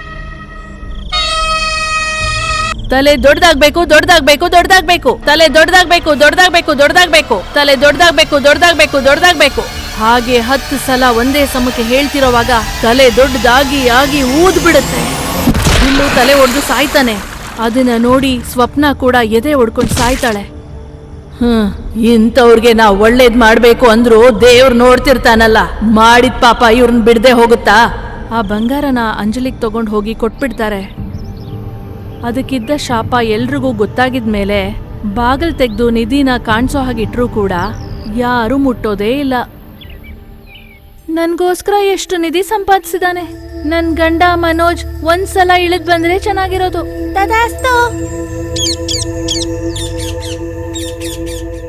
ತಲೆ ದೊಡ್ಡದಾಗ್ಬೇಕು ದೊಡ್ಡದಾಗ್ಬೇಕು ದೊಡ್ಡದಾಗ್ಬೇಕು ತಲೆ ದೊಡ್ಡದಾಗ್ಬೇಕು ದೊಡ್ಡದಾಗ್ಬೇಕು ದೊಡ್ಡದಾಗ್ಬೇಕು ತಲೆ ದೊಡ್ಡದಾಗ್ಬೇಕು ದೊಡ್ಡದಾಗ್ಬೇಕು ದೊಡ್ಡದಾಗ್ಬೇಕು ಹಾಗೆ ಹತ್ತು ಸಲ ಒಂದೇ ಸಮಕ್ಕೆ ಹೇಳ್ತಿರೋವಾಗ ತಲೆ ದೊಡ್ಡದಾಗಿ ಆಗಿ ಊದ್ ಬಿಡುತ್ತೆ ಬಿಲ್ಲು ತಲೆ ಒಡೆದು ಸಾಯ್ತಾನೆ ಅದನ್ನ ನೋಡಿ ಸ್ವಪ್ನ ಕೂಡ ಎದೆ ಹೊಡ್ಕೊಂಡು ಸಾಯ್ತಾಳೆ ಹ್ಮ್ ಇಂಥವ್ರಿಗೆ ನಾವ್ ಒಳ್ಳೇದ್ ಮಾಡ್ಬೇಕು ಅಂದ್ರು ದೇವ್ರು ನೋಡ್ತಿರ್ತಾನಲ್ಲ ಮಾಡಿದ ಪಾಪ ಇವ್ರನ್ನ ಬಿಡದೆ ಹೋಗುತ್ತಾ ಆ ಬಂಗಾರನ ಅಂಜಲಿಗ್ ತಗೊಂಡ್ ಹೋಗಿ ಕೊಟ್ಬಿಡ್ತಾರೆ ಅದಕ್ಕಿದ್ದ ಶಾಪ ಎಲ್ರಿಗೂ ಗೊತ್ತಾಗಿದ್ಮೇಲೆ ಬಾಗಿಲ್ ತೆಗೆದು ನಿಧಿನ ಕಾಣಿಸೋ ಹಾಗಿಟ್ರೂ ಕೂಡ ಯಾರು ಮುಟ್ಟೋದೇ ಇಲ್ಲ ನನ್ಗೋಸ್ಕರ ಎಷ್ಟು ನಿಧಿ ಸಂಪಾದಿಸಿದಾನೆ ನನ್ ಗಂಡ ಮನೋಜ್ ಒಂದ್ಸಲ ಇಳಿದ್ ಬಂದ್ರೆ ಚೆನ್ನಾಗಿರೋದು ತದಾಸ್ತು